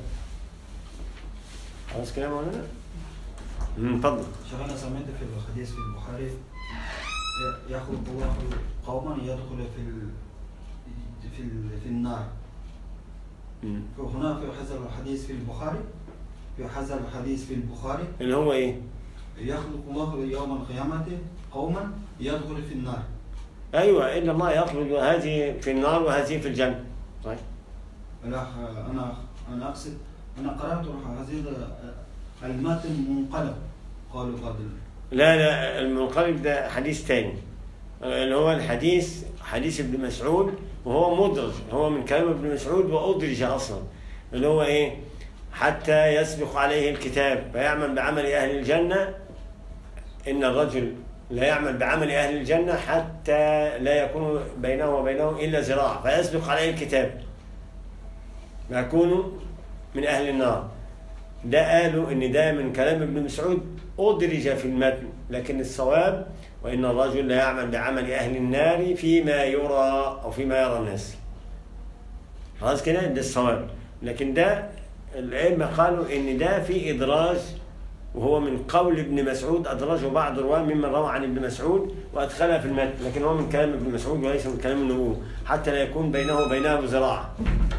خلاص كده يا مولانا أمم، اتفضل شيخ انا سمعت في الحديث في البخاري ي- يخلق الله قوما يدخل في ال... في ال... في النار أمم. فهنا في هذا الحديث في البخاري في هذا الحديث في البخاري اللي هو ايه يخلق الله يوم القيامة قوما يدخل في النار ايوه ان الله يخلق هذه في النار وهذه في الجنه صحيح لا انا انا اقصد انا قرات هذه المتن منقلب قالوا قد لا لا المنقلب ده حديث تاني اللي هو الحديث حديث ابن مسعود وهو مدرج هو من كلام ابن مسعود وأدرج أصلا اللي هو إيه حتى يسبق عليه الكتاب فيعمل بعمل أهل الجنة إن الرجل لا يعمل بعمل أهل الجنة حتى لا يكون بينه وبينه إلا ذراع فيسبق عليه الكتاب فيكون من أهل النار ده قالوا ان ده من كلام ابن مسعود ادرج في المتن لكن الصواب وان الرجل لا يعمل بعمل اهل النار فيما يرى او فيما يرى الناس خلاص كده ده الصواب لكن ده الائمه قالوا ان ده في ادراج وهو من قول ابن مسعود ادرجه بعض الرواه ممن روى عن ابن مسعود وادخلها في المتن لكن هو من كلام ابن مسعود وليس من كلام النبوه حتى لا يكون بينه وبينه ذراع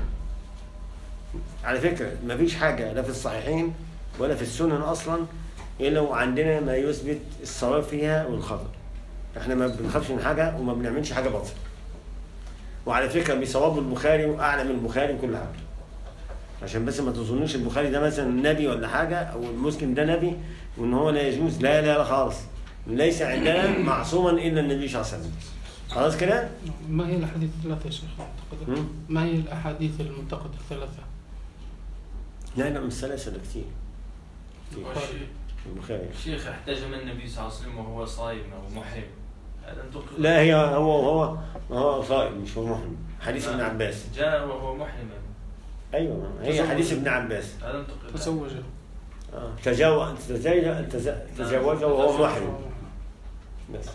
على فكرة ما فيش حاجة لا في الصحيحين ولا في السنن أصلا إلا وعندنا ما يثبت الصواب فيها والخطأ إحنا ما بنخافش من حاجة وما بنعملش حاجة باطلة وعلى فكرة بصواب البخاري وأعلى من البخاري كل حاجة عشان بس ما تظنوش البخاري ده مثلا نبي ولا حاجة أو المسلم ده نبي وإن هو لا يجوز لا لا لا خالص ليس عندنا معصوما إلا النبي صلى الله عليه وسلم خلاص كده؟ ما هي الأحاديث الثلاثة يا شيخ المعتقدة؟ مم. ما هي الأحاديث المعتقدة الثلاثة؟ لا لا مش سلاسل كتير البخاري. البخاري الشيخ احتجم النبي صلى الله عليه وسلم وهو صائم او محرم هذا انتم لا هي هو هو هو صائم مش هو محرم حديث ابن عباس جاء وهو محرم ايوه هي تزوج. حديث ابن عباس هذا انتقل تزوج آه. تجاوز تزوج تز- تزوج وهو محرم بس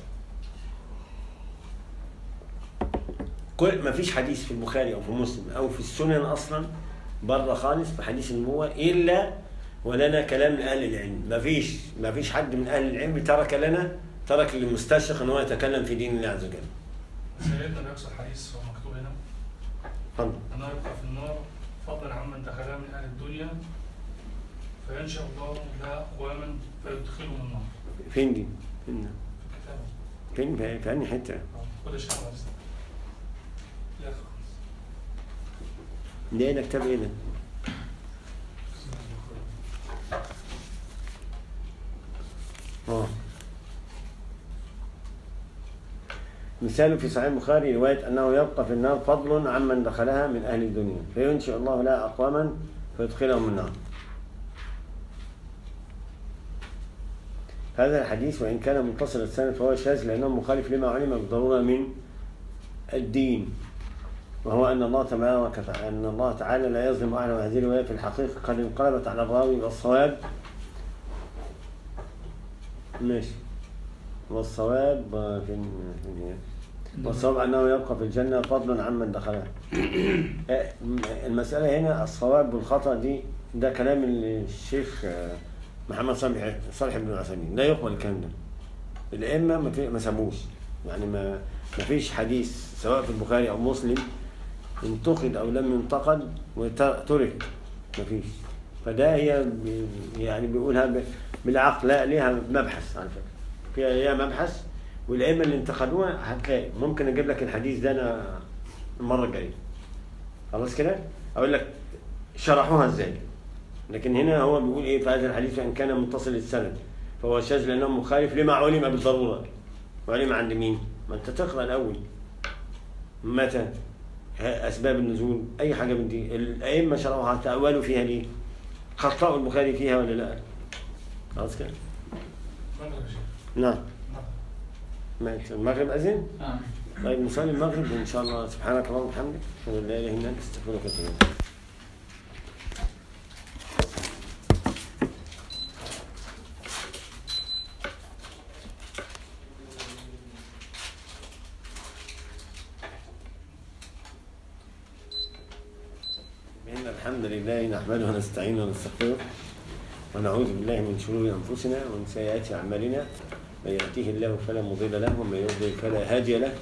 كل ما فيش حديث في البخاري او في مسلم او في السنن اصلا بره خالص في حديث النبوه الا ولنا كلام من اهل العلم ما فيش ما فيش حد من اهل العلم ترك لنا ترك للمستشرق ان هو يتكلم في دين الله عز وجل سيدنا نفس الحديث هو مكتوب هنا اتفضل أنه يبقى في النار فضلا عمن دخلها من أهل الدنيا فينشأ الله لها أقواما فيدخلهم النار فين دي؟ فين في الكتاب فين في في انهي حته؟ خد الشيخ عايز لا خالص ده ايه ده كتاب ايه ده؟ اه مثال في صحيح البخاري رواية أنه يبقى في النار فضل عمن دخلها من أهل الدنيا فينشئ الله لها أقواما فيدخلهم النار هذا الحديث وإن كان متصل السنة فهو شاذ لأنه مخالف لما علم بالضرورة من الدين وهو أن الله تبارك وتعالى أن الله تعالى لا يظلم أهل هذه الرواية في الحقيقة قد انقلبت على الراوي والصواب ماشي والصواب آه، فين فين هي والصواب أنه يبقى في الجنة فضلا عمن دخلها آه، المسألة هنا الصواب والخطأ دي ده كلام الشيخ آه، محمد صالح صالح بن عثيمين لا يقبل الكلام ده الأئمة ما في- ما سابوش يعني ما ما فيش حديث سواء في البخاري أو مسلم انتقد أو لم ينتقد وترك ما فيش فده هي ب- يعني بيقولها ب- بالعقل لا ليها مبحث على فكرة فيها ليها مبحث والأئمة اللي انتقدوها هتلاقي ممكن أجيب لك الحديث ده أنا المرة الجاية خلاص كده أقول لك شرحوها إزاي لكن هنا هو بيقول إيه في هذا الحديث وإن كان متصل السند فهو شاذ لأنه مخالف لما علم بالضرورة وعلم عند مين؟ ما أنت تقرأ الأول متى ها- أسباب النزول أي حاجة من دي الأئمة شرعوها تأولوا فيها ليه؟ خطأوا البخاري فيها ولا لا؟ خلاص كده؟ المغرب يا شيخ نعم ماشي المغرب أذن؟ آه. طيب نصلي المغرب وإن شاء الله سبحانك اللهم وبحمدك أشهد أن لا إله إلا أنت أستغفرك وأتوب إليك إن الحمد لله نحمده ونستعينه ونستغفره ونعوذ بالله من شرور أنفسنا ومن سيئات أعمالنا من يهديه الله فلا مضل له ومن يضلل فلا هادي له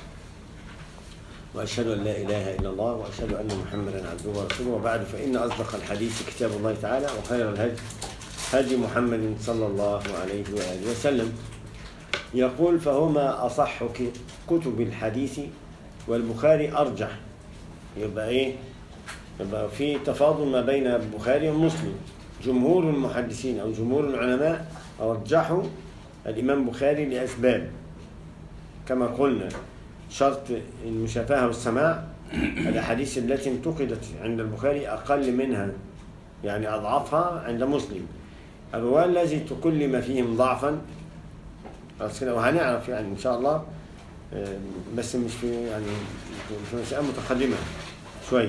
وأشهد أن لا إله إلا الله وأشهد أن محمدا عبده ورسوله وبعد فإن أصدق الحديث كتاب الله تعالى وخير الهدي هدي محمد صلى الله عليه وآله وسلم يقول فهما أصح ك- كتب الحديث والبخاري أرجح يبقى إيه؟ يبقى في تفاضل ما بين البخاري ومسلم جمهور المحدثين أو جمهور العلماء رجحوا الإمام البخاري لأسباب كما قلنا شرط المشافهة والسماع الأحاديث التي انتقدت عند البخاري أقل منها يعني أضعفها عند مسلم الرواة الذي تكلم فيهم ضعفا خلاص كده وهنعرف يعني إن شاء الله آه، بس مش في يعني في مسألة متقدمة شوية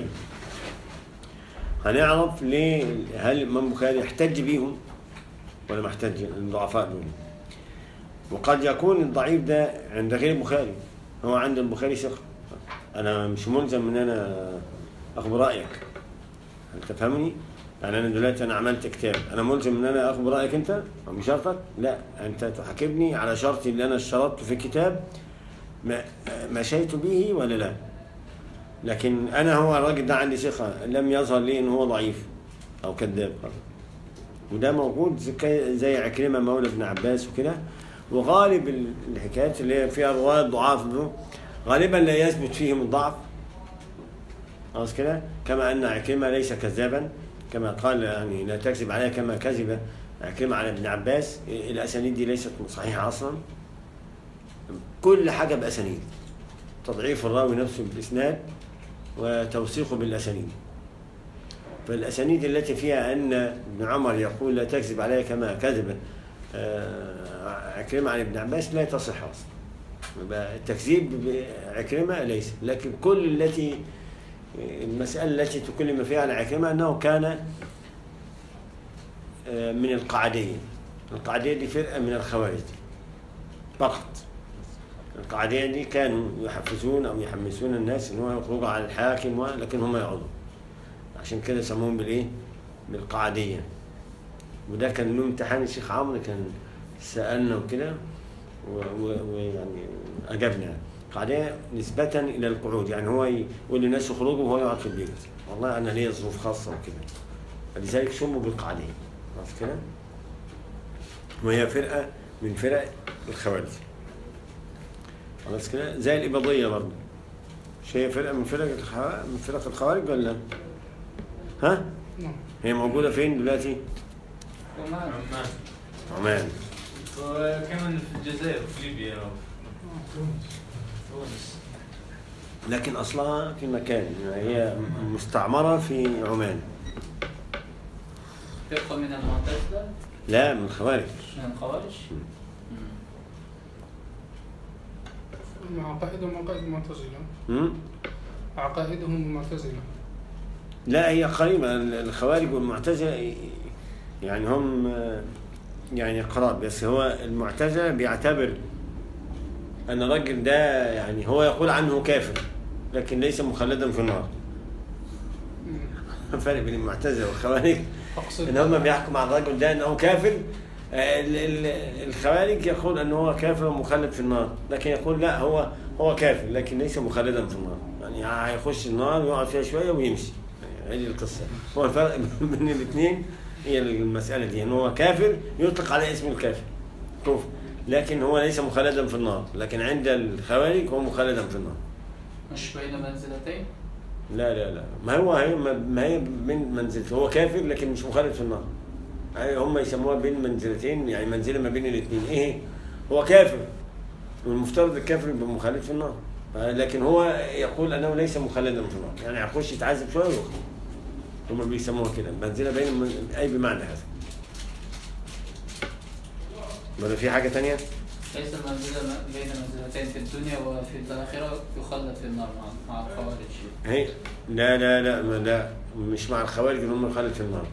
هنعرف ليه هل الإمام البخاري احتج بيهم ولا ما احتج الضعفاء دول وقد يكون الضعيف ده عند غير البخاري هو عند البخاري ثقة أنا مش ملزم إن أنا أخذ رأيك هل تفهمني؟ يعني أنا دلوقتي أنا عملت كتاب أنا ملزم إن أنا أخذ رأيك أنت أو بشرطك؟ لا أنت تحاكمني على شرطي اللي أنا اشترطته في الكتاب ما مشيت به ولا لا؟ لكن أنا هو الراجل ده عندي ثقة لم يظهر لي إن هو ضعيف أو كذاب خلاص وده موجود زي- زي عكرمة مولى ابن عباس وكده وغالب ال- الحكايات اللي هي فيها رواة ضعاف دول غالبا لا يثبت فيهم الضعف خلاص كده كما أن عكرمة ليس كذابا كما قال يعني لا تكذب عليها كما كذب عكرمة على ابن عباس الأسانيد دي ليست صحيحة أصلا كل حاجة بأسانيد تضعيف الراوي نفسه بالإسناد وتوثيقه بالأسانيد فالأسانيد التي فيها أن ابن عمر يقول لا تكذب علي كما كذب آه، عكرمة عن ابن عباس لا تصح أصلا يبقى التكذيب بعكرمة ليس لكن كل التي المسألة التي تكلم فيها عن عكرمة أنه كان آه، من القعدية القعدية دي فرقة من الخوارج فقط القعدية دي كانوا يحفزون أو يحمسون الناس إن هو يخرجوا على الحاكم و- لكن هم يقعدوا عشان كده سموهم بالإيه؟ بالقعدية وده كان له امتحان الشيخ عمرو كان سألنا وكده و- و- ويعني أجبنا قعدية نسبة إلى القعود يعني هو يقول للناس يخرجوا وهو يقعد في البيت والله أنا ليا ظروف خاصة وكده فلذلك سموا بالقعدية خلاص كده وهي فرقة من فرق الخوارج خلاص كده زي الإباضية برضه مش هي فرقة من فرق الخوارج من فرق الخوارج ولا ها؟ نعم هي موجودة فين دلوقتي؟ ومعنا عمان عمان وكمان في الجزائر وفي ليبيا وفي تونس لكن أصلها في مكان يعني هي مستعمرة في عمان فرقة من المعتزلة لا من الخوارج من الخوارج مم. عقائدهم عقائد المعتزلة م? عقائدهم المعتزلة لا هي قريبة الخوارج والمعتزلة يعني هم يعني قراب بس هو المعتزلة بيعتبر ان الرجل ده يعني هو يقول عنه كافر لكن ليس مخلدا في النار فرق بين المعتزله والخوارج أقصد ان هم بيحكم على الرجل ده انه كافر آه، ال- ال- الخوارج يقول انه هو كافر ومخلد في النار لكن يقول لا هو هو كافر لكن ليس مخلدا في النار يعني هيخش النار ويقعد فيها شويه ويمشي يعني هذه القصه هو الفرق بين الاثنين هي المساله دي ان هو كافر يطلق عليه اسم الكافر كفر لكن هو ليس مخلدا في النار لكن عند الخوارج هو مخلدا في النار مش بين منزلتين لا لا لا ما هو هي ما هي من منزلته هو كافر لكن مش مخالد في النار يعني هم يسموها بين منزلتين يعني منزله ما بين الاثنين ايه هي؟ هو كافر والمفترض الكافر يبقى مخالد في النار لكن هو يقول انه ليس مخلدا في النار يعني هيخش يتعذب شويه ويخرج هم بيسموها كده منزله بين المن- اي بمعنى هذا ولا في حاجه تانية؟ ليس المنزلة م- بين منزلتين في الدنيا وفي الآخرة يخلد في النار مع, مع الخوارج هي لا لا لا ما لا مش مع الخوارج ان هم يخلد في النار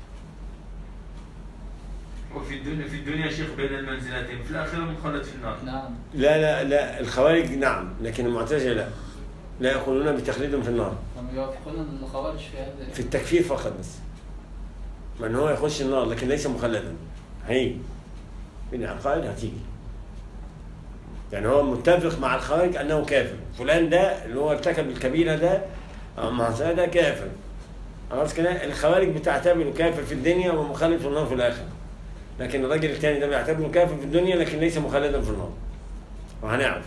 وفي الدنيا في الدنيا يا شيخ بين المنزلتين في الآخرة مخلد في النار نعم لا لا لا الخوارج نعم لكن المعتزله لا لا يقولون بتخليدهم في النار هم يوافقون الخوارج في هذا في التكفير فقط بس من هو يخش النار لكن ليس مخلدا هي من العقائد هتيجي يعني هو متفق مع الخوارج انه كافر فلان ده اللي هو ارتكب الكبيره ده أو المعصيه ده كافر خلاص كده الخوارج بتعتبره كافر في الدنيا ومخلد في النار في الاخره لكن الراجل الثاني ده بيعتبره كافر في الدنيا لكن ليس مخلدا في النار وهنعرف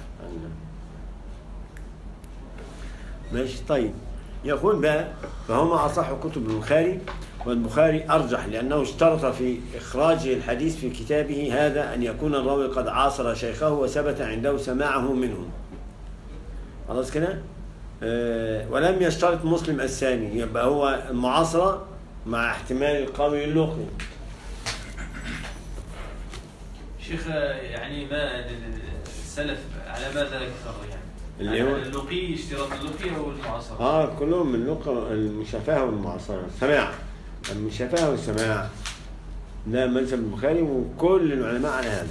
ماشي طيب يقول بقى فهما أصح كتب البخاري والبخاري أرجح لأنه اشترط في إخراجه الحديث في كتابه هذا أن يكون الراوي قد عاصر شيخه وثبت عنده سماعه منه خلاص كده آه ولم يشترط مسلم الثاني يبقى هو المعاصرة مع احتمال القوي اللقي شيخ يعني ما السلف على ماذا كثر يعني اللي يعني هو- اللقي اشتراط اللقي او المعاصرة اه كلهم من اللقة المشافهة والمعاصرة سماع المشافهة والسماع ده مذهب البخاري وكل العلماء على هذا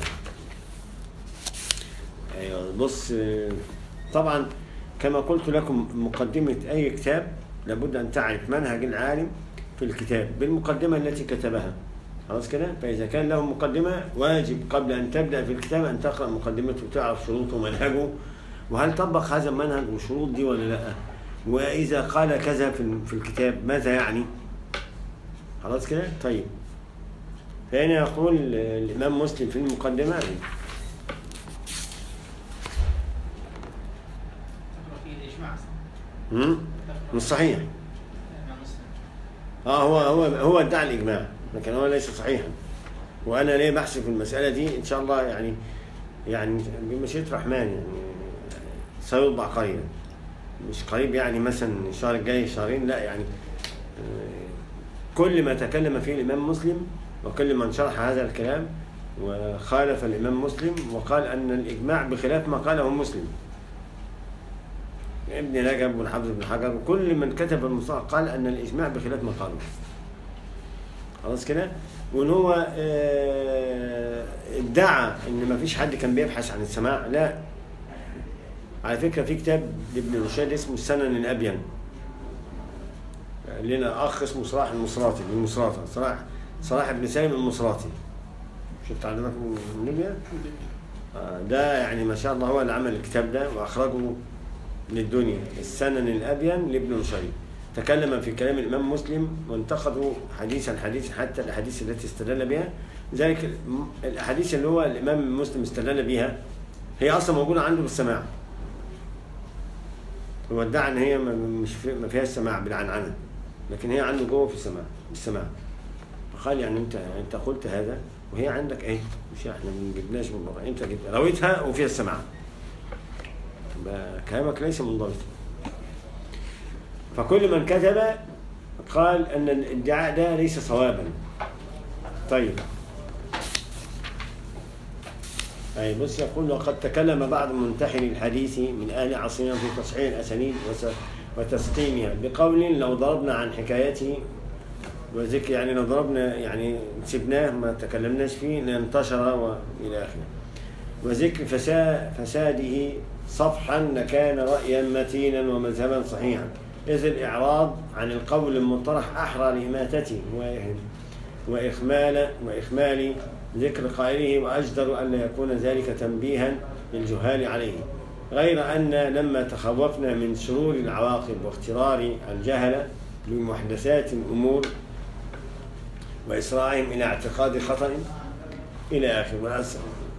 ايوه بص آه، طبعا كما قلت لكم مقدمة أي كتاب لابد أن تعرف منهج العالم في الكتاب بالمقدمة التي كتبها خلاص كده فإذا كان له مقدمة واجب قبل أن تبدأ في الكتاب أن تقرأ مقدمته وتعرف شروطه ومنهجه وهل طبق هذا المنهج والشروط دي ولا لا وإذا قال كذا في في الكتاب ماذا يعني خلاص كده طيب فهنا يقول الإمام مسلم في المقدمة في الإجماع مم؟ مش صحيح إمام مسلم اه هو هو هو ادعى الاجماع لكن هو ليس صحيحا وانا ليه بحث في المساله دي ان شاء الله يعني يعني بمشيئه الرحمن يعني سيطبع قريبا مش قريب يعني مثلا الشهر الجاي شهرين لا يعني آه، كل ما تكلم فيه الامام مسلم وكل من شرح هذا الكلام وخالف الامام مسلم وقال ان الاجماع بخلاف ما قاله مسلم ابن رجب والحافظ بن حجر وكل من كتب المصطلح قال ان الاجماع بخلاف ما قاله خلاص كده وان هو آه، ادعى ان ما فيش حد كان بيبحث عن السماع لا على فكره في كتاب لابن رشاد اسمه السنن الابين لنا اخ اسمه صلاح المصراتي من مصراتة صلاح صلاح بن سالم المصراتي شفت عندنا في ليبيا آه، ده يعني ما شاء الله هو اللي عمل الكتاب ده واخرجه للدنيا السنن الأبين لابن رشيد تكلم في كلام الإمام مسلم وانتقدوا حديثا حديثا حتى الأحاديث التي استدل بها ذلك الم- الأحاديث اللي هو الإمام مسلم استدل بها هي أصلا موجودة عنده بالسماع هو ادعى إن هي ما- مش في ما فيهاش سماع بالعنعنة لكن هي عنده جوه في السماع بالسماع فقال يعني أنت أنت قلت هذا وهي عندك إيه مش إحنا ما جبناش من بره أنت جبت رويتها وفيها السماع يبقى كلامك ليس منضبطا فكل من كتب قال ان الادعاء ده ليس صوابا طيب أي بص يقول وقد تكلم بعض منتحل الحديث من أهل عصرنا في تصحيح الأسانيد وس- وتسقيمها بقول لو ضربنا عن حكايته وذكر يعني لو ضربنا يعني سبناه ما تكلمناش فيه لانتشر وإلى آخره وذكر فسا- فساده صفحا لكان رأيا متينا ومذهبا صحيحا إذ الإعراض عن القول المطرح أحرى لإماتته وإه- وإخمال وإخمال ذكر قائله وأجدر أن يكون ذلك تنبيها للجهال عليه غير أن لما تخوفنا من شرور العواقب واخترار الجهل بمحدثات الأمور وإسراعهم إلى اعتقاد خطأ إلى آخر والأس-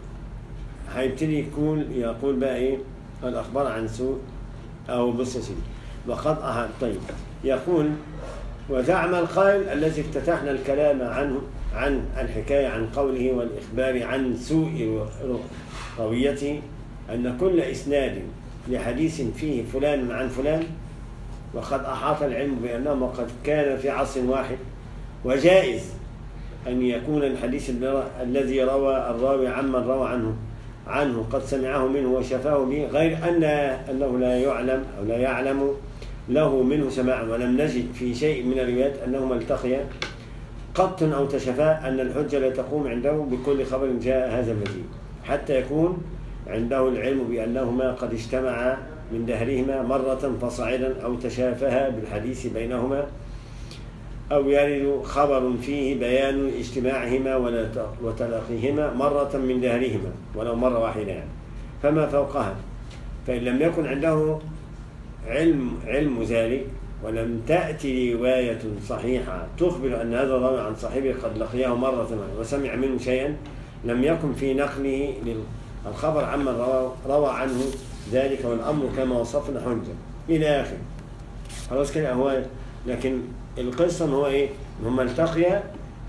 هيبتدي يكون يقول بقى إيه الأخبار عن سوء أو بص يا سيدي وقد أه... طيب يقول وزعم القائل الذي افتتحنا الكلام عنه عن الحكاية عن قوله والإخبار عن سوء رو- رويته أن كل إسناد لحديث فيه فلان عن فلان وقد أحاط العلم بأنه قد كان في عصر واحد وجائز أن يكون الحديث الذي- الذي روى الراوي عمن روى عنه عنه قد سمعه منه وشفاه به غير أن أنه لا يعلم أو لا يعلم له منه سماعا ولم نجد في شيء من الروايات أنهما التقيا قط أو تشفا أن الحجة لا تقوم عنده بكل خبر جاء هذا المزيد حتى يكون عنده العلم بأنهما قد اجتمعا من دهرهما مرة فصاعدا أو تشافها بالحديث بينهما أو يرد خبر فيه بيان اجتماعهما ولا ت- وتلاقيهما مرة من دهرهما ولو مرة واحدة يعني فما فوقها فإن لم يكن عنده علم علم ذلك ولم تأتي رواية صحيحة تخبر أن هذا الراوي عن صاحبه قد لقياه مرة وسمع منه شيئا لم يكن في نقله للخبر عمن روى, روى عنه ذلك والأمر كما وصفنا حجة إلى آخره خلاص كده هو لكن القصة إن هو إيه؟ إن هما التقيا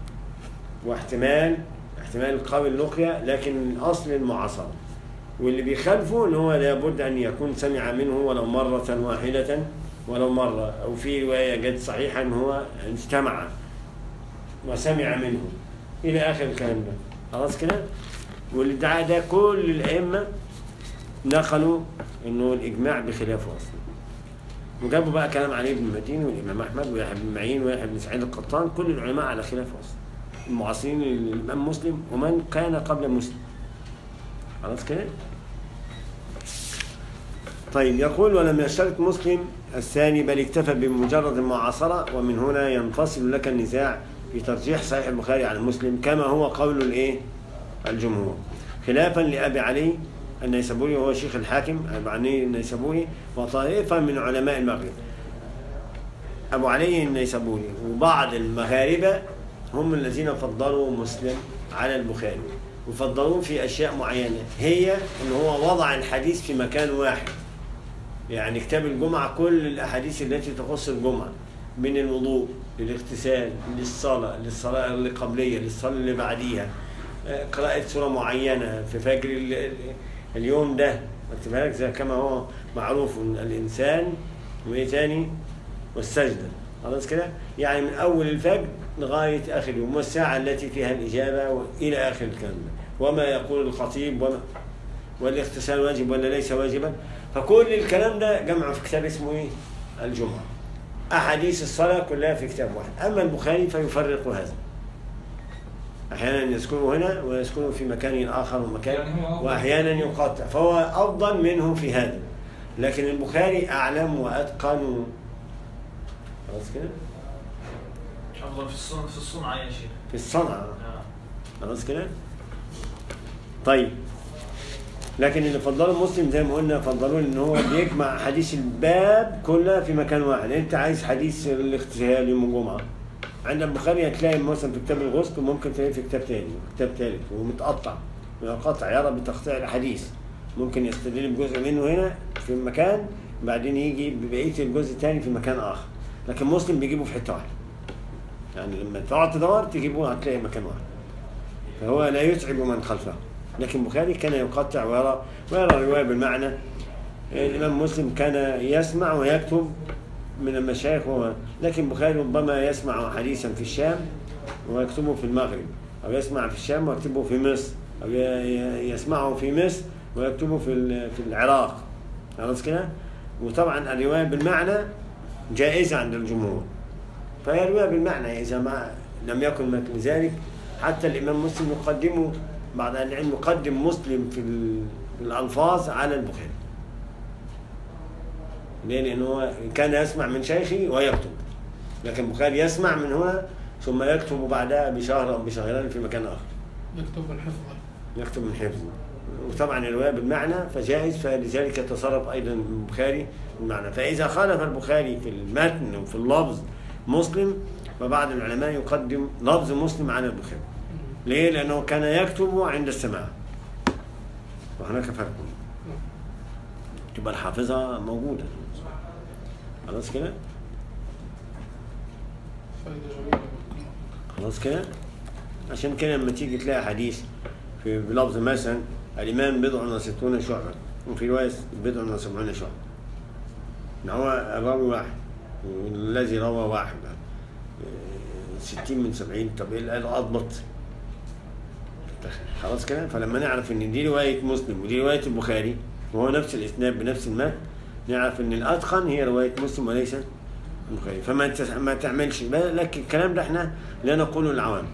واحتمال احتمال قوي اللقيا لكن الأصل المعاصرة واللي بيخالفه ان هو لابد ان يكون سمع منه ولو مرة واحدة ولو مرة او في رواية جت صحيحة ان هو اجتمع وسمع منه الى اخر الكلام ده خلاص كده والادعاء ده كل الائمة نقلوا انه الاجماع بخلافه اصلا وجابوا بقى كلام علي بن المديني والامام احمد ويحيى بن معين ويحيى بن سعيد القطان كل العلماء على خلافه اصلا المعاصرين للامام مسلم ومن كان قبل مسلم خلاص كده طيب يقول ولم يشترط مسلم الثاني بل اكتفى بمجرد المعاصرة ومن هنا ينفصل لك النزاع في ترجيح صحيح البخاري على مسلم كما هو قول الايه الجمهور خلافا لأبي علي النيسابوري وهو شيخ الحاكم أبو علي النيسابوري وطائفة من علماء المغرب أبو علي النيسابوري وبعض المغاربة هم الذين فضلوا مسلم على البخاري وفضلوه في أشياء معينة هي أن هو وضع الحديث في مكان واحد يعني كتاب الجمعة كل الأحاديث التي تخص الجمعة من الوضوء للاغتسال للصلاة للصلاة اللي قبلية للصلاة اللي بعديها آه، قراءة سورة معينة في فجر ال- ال- اليوم ده خدت بالك زي كما هو معروف إن الإنسان وإيه تاني والسجدة خلاص كده يعني من أول الفجر لغاية آخر اليوم والساعة التي فيها الإجابة وإلى آخر الكلام ده. وما يقول الخطيب وما والاغتسال واجب ولا ليس واجبا فكل الكلام ده جمعه في كتاب اسمه ايه؟ الجمعة أحاديث الصلاة كلها في كتاب واحد أما البخاري فيفرق هذا أحيانا يذكره هنا ويذكره في مكان آخر ومكان يعني هو أفضل. وأحيانا يقطع فهو أفضل منه في هذا لكن البخاري أعلم وأتقن خلاص كده أفضل في الصنع في الصنعة يا شيخ في الصنعة آه. خلاص كده طيب لكن اللي فضلوا مسلم زي ما قلنا فضلوا ان هو بيجمع حديث الباب كلها في مكان واحد انت عايز حديث الاغتسال يوم الجمعه عند البخاري هتلاقي مثلا في كتاب الغسل وممكن تلاقيه في كتاب تاني كتاب تالت ومتقطع قطع يرى بتقطيع الحديث ممكن يستدل بجزء منه هنا في مكان بعدين يجي ببقيه الجزء الثاني في مكان اخر لكن مسلم بيجيبه في حته واحده يعني لما تقعد تدور تجيبه هتلاقي مكان واحد فهو لا يتعب من خلفه لكن البخاري كان يقطع ويرى ويرى الرواية بالمعنى الإمام مسلم كان يسمع ويكتب من المشايخ وهو لكن البخاري ربما يسمع حديثا في الشام ويكتبه في المغرب أو يسمع في الشام ويكتبه في مصر أو ي- ي- يسمعه في مصر ويكتبه في ال- في العراق خلاص كده وطبعا الرواية بالمعنى جائزة عند الجمهور فهي رواية بالمعنى إذا ما لم يكن مثل ذلك حتى الإمام مسلم يقدمه بعض أهل العلم يقدم مسلم في ال- في الألفاظ على البخاري ليه؟ لأنه هو كان يسمع من شيخه ويكتب لكن البخاري يسمع من هنا ثم يكتب بعدها بشهر أو بشهرين في مكان آخر يكتب من حفظه يكتب من حفظه وطبعا الرواية بالمعنى فجائز فلذلك يتصرف أيضا البخاري بالمعنى فإذا خالف البخاري في المتن وفي اللفظ مسلم فبعض العلماء يقدم لفظ مسلم على البخاري ليه؟ لأنه كان يكتب عند السماع وهناك فرق تبقى الحافظة موجودة خلاص كده؟ فائدة جميلة خلاص كده عشان كده لما تيجي تلاقي حديث في بلفظ مثلا الإمام بضع وستون شعبة وفي رواية بضع وسبعون شعبة إن هو الراوي واحد والذي روى واحد آه، ستين من سبعين طب إيه الأضبط خلاص كده فلما نعرف إن دي رواية مسلم ودي رواية البخاري وهو نفس الإسناد بنفس المتن نعرف إن الأتقن هي رواية مسلم وليس البخاري فما تس- ما تعملش لكن الكلام ده احنا لا نقوله للعوام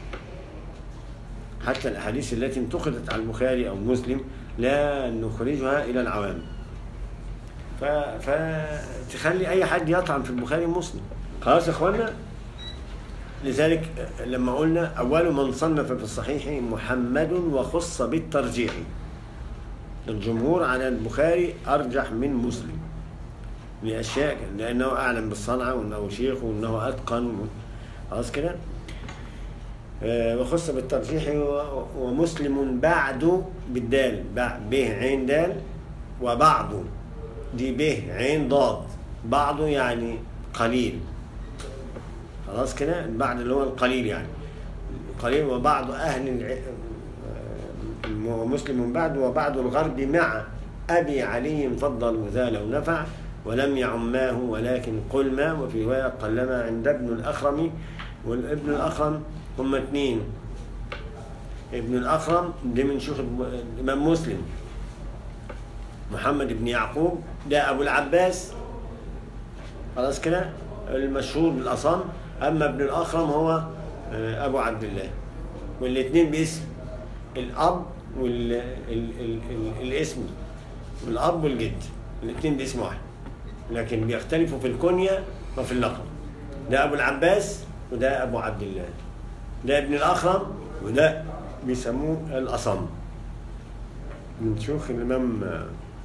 حتى الاحاديث التي انتقدت على البخاري او مسلم لا نخرجها الى العوام ف... فتخلي اي حد يطعن في البخاري ومسلم خلاص يا اخوانا لذلك لما قلنا اول من صنف في الصحيح محمد وخص بالترجيح الجمهور على البخاري ارجح من مسلم لاشياء لانه اعلم بالصنعه وانه شيخ وانه اتقن خلاص كده آه، وخص بالترجيح و- ومسلم بعد بالدال بع- به عين دال وبعض دي به عين ضاد بعض يعني قليل خلاص كده البعض اللي هو القليل يعني قليل وبعض أهل الع... آه، ومسلم بعد وبعض الغرب مع أبي علي فضل وذا لو نفع ولم يعماه ولكن قل ما وفي رواية قلما عند ابن الأخرم والابن الأخرم هم اثنين ابن الأخرم ده من شيوخ الإمام مسلم محمد بن يعقوب ده أبو العباس خلاص كده المشهور بالأصم أما ابن الأخرم هو آه، أبو عبد الله والاثنين باسم الأب وال ال... ال... ال... الاسم والأب والجد الاثنين باسم واحد لكن بيختلفوا في الكنية وفي اللقب ده أبو العباس وده أبو عبد الله ده ابن الأخرم وده بيسموه الأصم من شيوخ الإمام آه،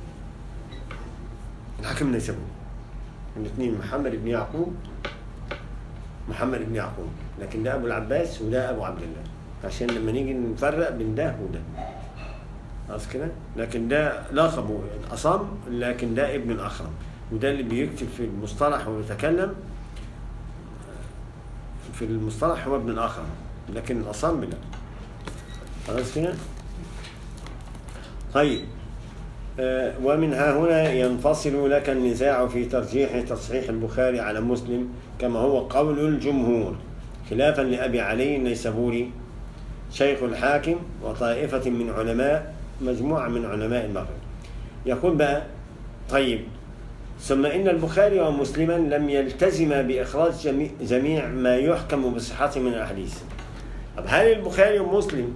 الحاكم النيسابوري الاثنين محمد بن يعقوب محمد بن يعقوب لكن ده ابو العباس وده ابو عبد الله عشان لما نيجي نفرق بين ده وده خلاص كده لكن ده لقبه الاصم لكن ده ابن الاخرم وده اللي بيكتب في المصطلح ويتكلم في المصطلح هو ابن الاخرم لكن الاصم لا خلاص كده طيب آه، ومن ها هنا ينفصل لك النزاع في ترجيح تصحيح البخاري على مسلم كما هو قول الجمهور خلافا لأبي علي النيسابوري شيخ الحاكم وطائفة من علماء مجموعة من علماء المغرب يقول بقى طيب ثم إن البخاري ومسلما لم يلتزم بإخراج جميع, جميع ما يحكم بصحته من الأحاديث طب هل البخاري ومسلم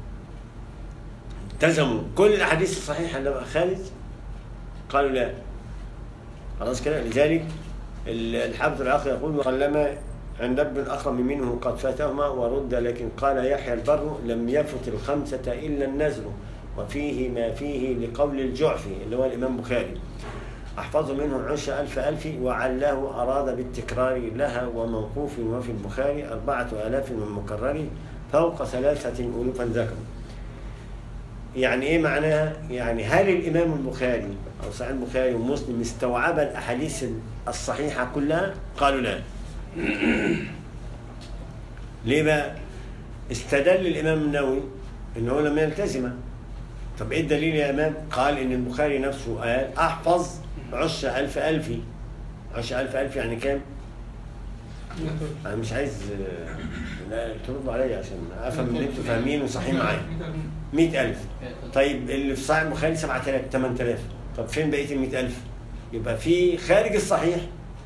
التزموا كل الاحاديث الصحيحه اللي خارج قالوا لا خلاص كده لذلك ال- الحافظ العقل يقول وقلما عند ابن الاخرم منه قد فاتهما ورد لكن قال يحيى البر لم يفت الخمسه الا النزل وفيه ما فيه لقول الجعفي اللي هو الامام بخاري احفظ منه عش الف الف وعله اراد بالتكرار لها وموقوف وفي البخاري اربعه الاف من مكرر فوق ثلاثه الوفا ذكروا يعني ايه معناها؟ يعني هل الامام البخاري او صحيح البخاري ومسلم استوعب الاحاديث الصحيحه كلها؟ قالوا لا. ليه بقى؟ استدل الامام النووي ان هو لم يلتزم. طب ايه الدليل يا امام؟ قال ان البخاري نفسه قال احفظ عش الف الفي. عش الف الف يعني كام؟ انا مش عايز آه، لا تردوا عليا عشان افهم ان انتوا فاهمين وصحيين معايا. 100000 طيب اللي في صحيح البخاري 7000 8000 طب فين بقيه ال 100000 يبقى في خارج الصحيح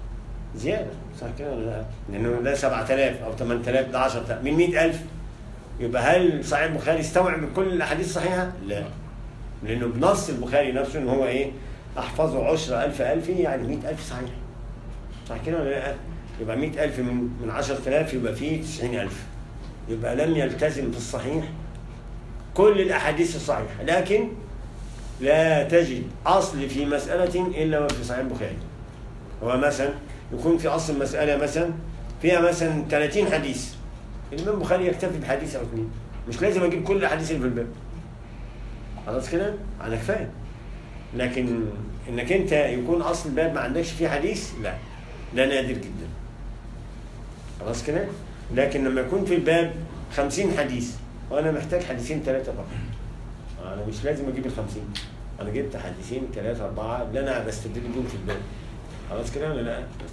زياده صح كده ولا لا؟ لانه ده 7000 او 8000 ده 10000 من 100000 يبقى هل صحيح البخاري استوعب كل الاحاديث الصحيحه؟ لا لانه بنص البخاري نفسه ان هو ايه؟ احفظه عشر ألف ألف يعني مئة ألف صحيح صح كده ولا لا؟ يبقى مئة ألف من من عشرة آلاف يبقى فيه تسعين ألف يبقى لم يلتزم في الصحيح كل الأحاديث الصحيحة لكن لا تجد أصل في مسألة إلا وفي صحيح البخاري هو مثلا يكون في أصل مسألة مثلا فيها مثلا 30 حديث الإمام البخاري يكتفي بحديث أو اثنين مش لازم أجيب كل الأحاديث اللي في الباب خلاص كده على كفاية لكن إنك أنت يكون أصل الباب ما عندكش فيه حديث لا ده نادر جدا خلاص كده لكن لما يكون في الباب 50 حديث وأنا محتاج حديثين ثلاثة فقط أنا مش لازم أجيب ال 50 أنا جبت حديثين ثلاثة أربعة اللي أنا بستدل بيهم في الباب خلاص كده ولا لا؟ بس.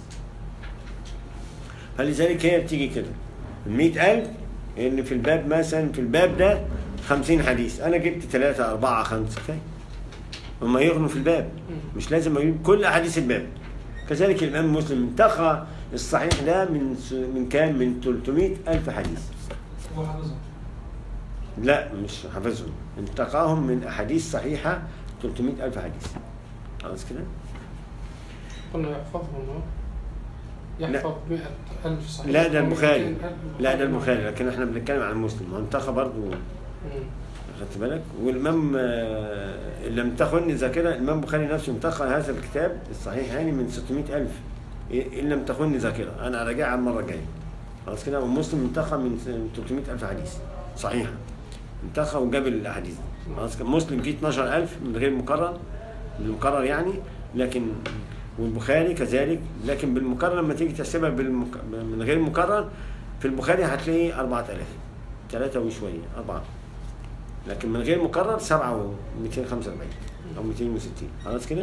فلذلك هي بتيجي كده ال 100000 ان في الباب مثلا في الباب ده 50 حديث انا جبت ثلاثة أربعة خمسة كفاية هم يغنوا في الباب مش لازم اجيب كل احاديث الباب كذلك الامام مسلم انتقى الصحيح ده من س- من كام من 300 الف حديث هو حافظها لا مش حافظهم انتقاهم من احاديث صحيحه 300 الف حديث خلاص كده قلنا يحفظهم هو. يحفظ 100 ألف صحيح لا ده أو البخاري 200 ألف لا ده البخاري لكن احنا بنتكلم عن مسلم هو انتقى برضه مم. خدت بالك والامام آه، اللي لم تخن ذاكره الامام البخاري نفسه انتقى هذا الكتاب الصحيح يعني من 600 الف ان لم تخن ذاكره انا راجعها المره الجايه خلاص كده ومسلم انتقى من س- 300 الف حديث صحيحه انتقى وجاب الاحاديث دي. خلاص كده مسلم فيه 12000 من غير مكرر بالمكرر يعني لكن والبخاري كذلك لكن بالمكرر لما تيجي تحسبها بالمك... من غير مكرر في البخاري هتلاقي 4000 ثلاثة وشوية أربعة لكن من غير مكرر 7 و 245 أو 260 خلاص كده؟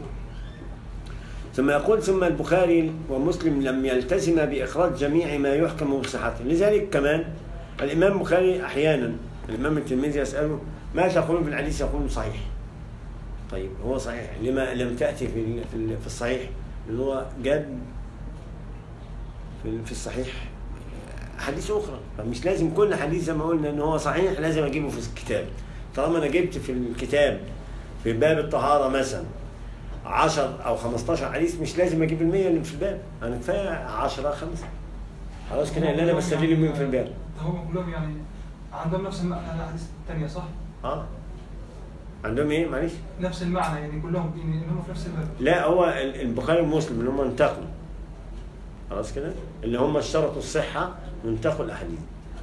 ثم يقول ثم البخاري ومسلم لم يلتزم بإخراج جميع ما يحكم بصحته لذلك كمان الإمام البخاري أحيانا الإمام الترمذي يسأله ما تقول في الحديث يقول صحيح طيب هو صحيح لما لم تأتي في ال- في ال- في الصحيح لأن هو جاب في في الصحيح حديث أخرى فمش لازم كل حديث زي ما قلنا إن هو صحيح لازم أجيبه في الكتاب طالما أنا جبت في الكتاب في باب الطهارة مثلا 10 أو 15 حديث مش لازم أجيب المية اللي في الباب أنا كفاية 10 خمسة خلاص كده اللي أنا بستدل بيهم في الباب هم كلهم يعني عندهم نفس المعنى الاحاديث الثانيه صح؟ اه عندهم ايه معلش نفس المعنى يعني كلهم يعني هم في نفس الباب لا هو ال- البخاري ومسلم اللي هم انتقوا خلاص كده اللي هم اشترطوا الصحة وانتقوا الأحاديث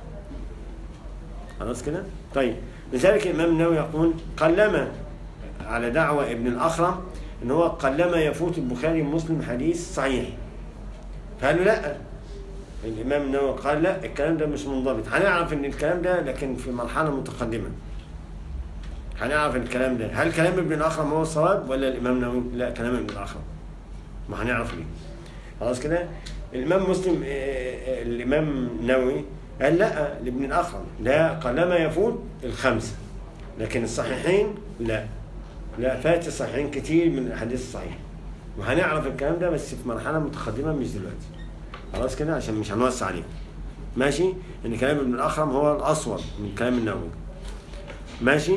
خلاص كده طيب لذلك الإمام النووي يقول قلما على دعوة ابن الأخرم إن هو قلما يفوت البخاري ومسلم حديث صحيح فقالوا لا الإمام النووي قال لا الكلام ده مش منضبط هنعرف إن الكلام ده لكن في مرحلة متقدمة هنعرف الكلام ده هل كلام ابن الأخرم هو الصواب ولا الإمام النووي؟ لا كلام ابن الأخرم ما هنعرف ليه خلاص كده الإمام مسلم آه، آه، الإمام النووي قال لا لابن الأخرم لا قلما يفوت الخمسة لكن الصحيحين لا لا فات الصحيحين كتير من الأحاديث الصحيحة وهنعرف الكلام ده بس في مرحلة متقدمة مش دلوقتي خلاص كده عشان مش هنوسع عليكم ماشي ان كلام ابن الأخرم هو الأصوب من كلام النووي ماشي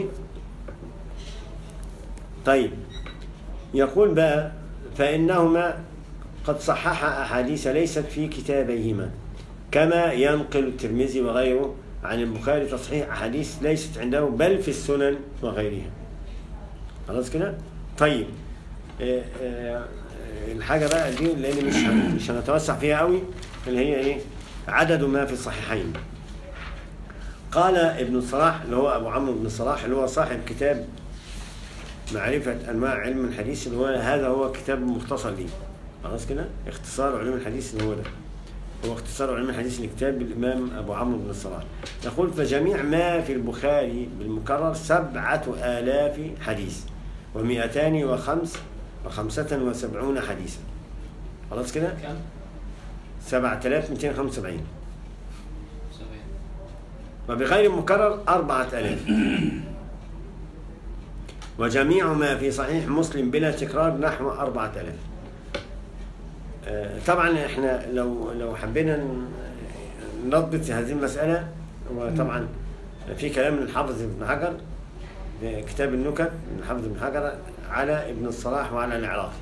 طيب يقول بقى فإنهما قد صحح أحاديث ليست في كتابيهما كما ينقل الترمذي وغيره عن البخاري تصحيح أحاديث ليست عنده بل في السنن وغيرها خلاص كده طيب آه، آه، الحاجة بقى دي لأن مش هن- مش هنتوسع فيها قوي اللي هي إيه عدد ما في الصحيحين قال ابن الصلاح اللي هو أبو عمرو بن الصلاح اللي هو صاحب كتاب معرفة أنواع علم الحديث اللي هو هذا هو كتاب مختصر ليه خلاص كده اختصار علوم الحديث اللي هو ده هو اختصار علم الحديث لكتاب الإمام أبو عمرو بن الصلاح يقول فجميع ما في البخاري بالمكرر سبعة آلاف حديث ومئتان وخمس وخمسة وسبعون حديثا خلاص كده كم؟ سبعة آلاف مئتين خمسة وسبعين سبعين وبغير مكرر أربعة آلاف وجميع ما في صحيح مسلم بلا تكرار نحو أربعة آلاف آه، طبعا احنا لو لو حبينا ن- نضبط هذه المسألة هو طبعا في كلام من الحافظ ابن حجر في كتاب النكت من الحافظ ابن حجر على ابن الصلاح وعلى العراقي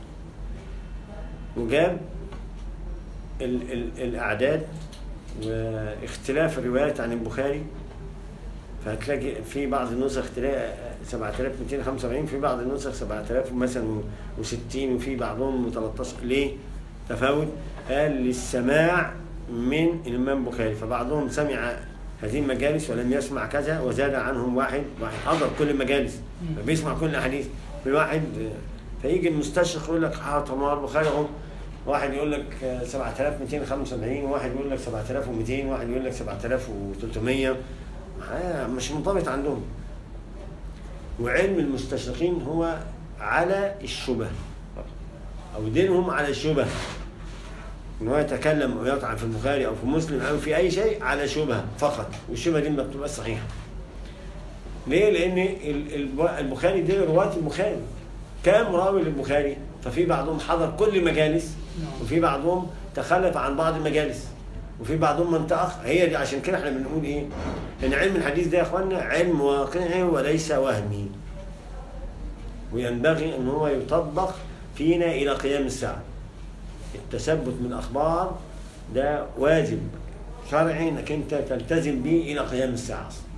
وجاب ال ال الأعداد واختلاف الروايات عن البخاري فهتلاقي في بعض النسخ تلاقي 7275 في بعض النسخ 7000 مثلا و60 وفي بعضهم 13 ليه؟ تفاوت قال للسماع من الإمام البخاري فبعضهم سمع هذه المجالس ولم يسمع كذا وزاد عنهم واحد واحد حضر كل المجالس فبيسمع كل الأحاديث في واحد فيجي المستشرق يقول لك اه طب ما هو البخاري اهو واحد يقول لك آه، 7275 وواحد يقول لك 7200 وواحد يقول لك 7300 آه، مش منضبط عندهم وعلم المستشرقين هو على الشبه او دينهم على الشبه ان هو يتكلم او يطعن في البخاري او في مسلم او في اي شيء على شبهه فقط والشبهه دي ما بتبقاش صحيحه ليه؟ لان ال- الب- البخاري ده رواه البخاري كام راوي للبخاري ففي بعضهم حضر كل المجالس نعم. وفي بعضهم تخلف عن بعض المجالس وفي بعضهم من تاخر هي دي عشان كده احنا بنقول ايه ان علم الحديث ده يا اخوانا علم واقعي وليس وهمي وينبغي ان هو يطبق فينا الى قيام الساعه التثبت من الاخبار ده واجب شرعي انك انت تلتزم به الى قيام الساعه أصلاً.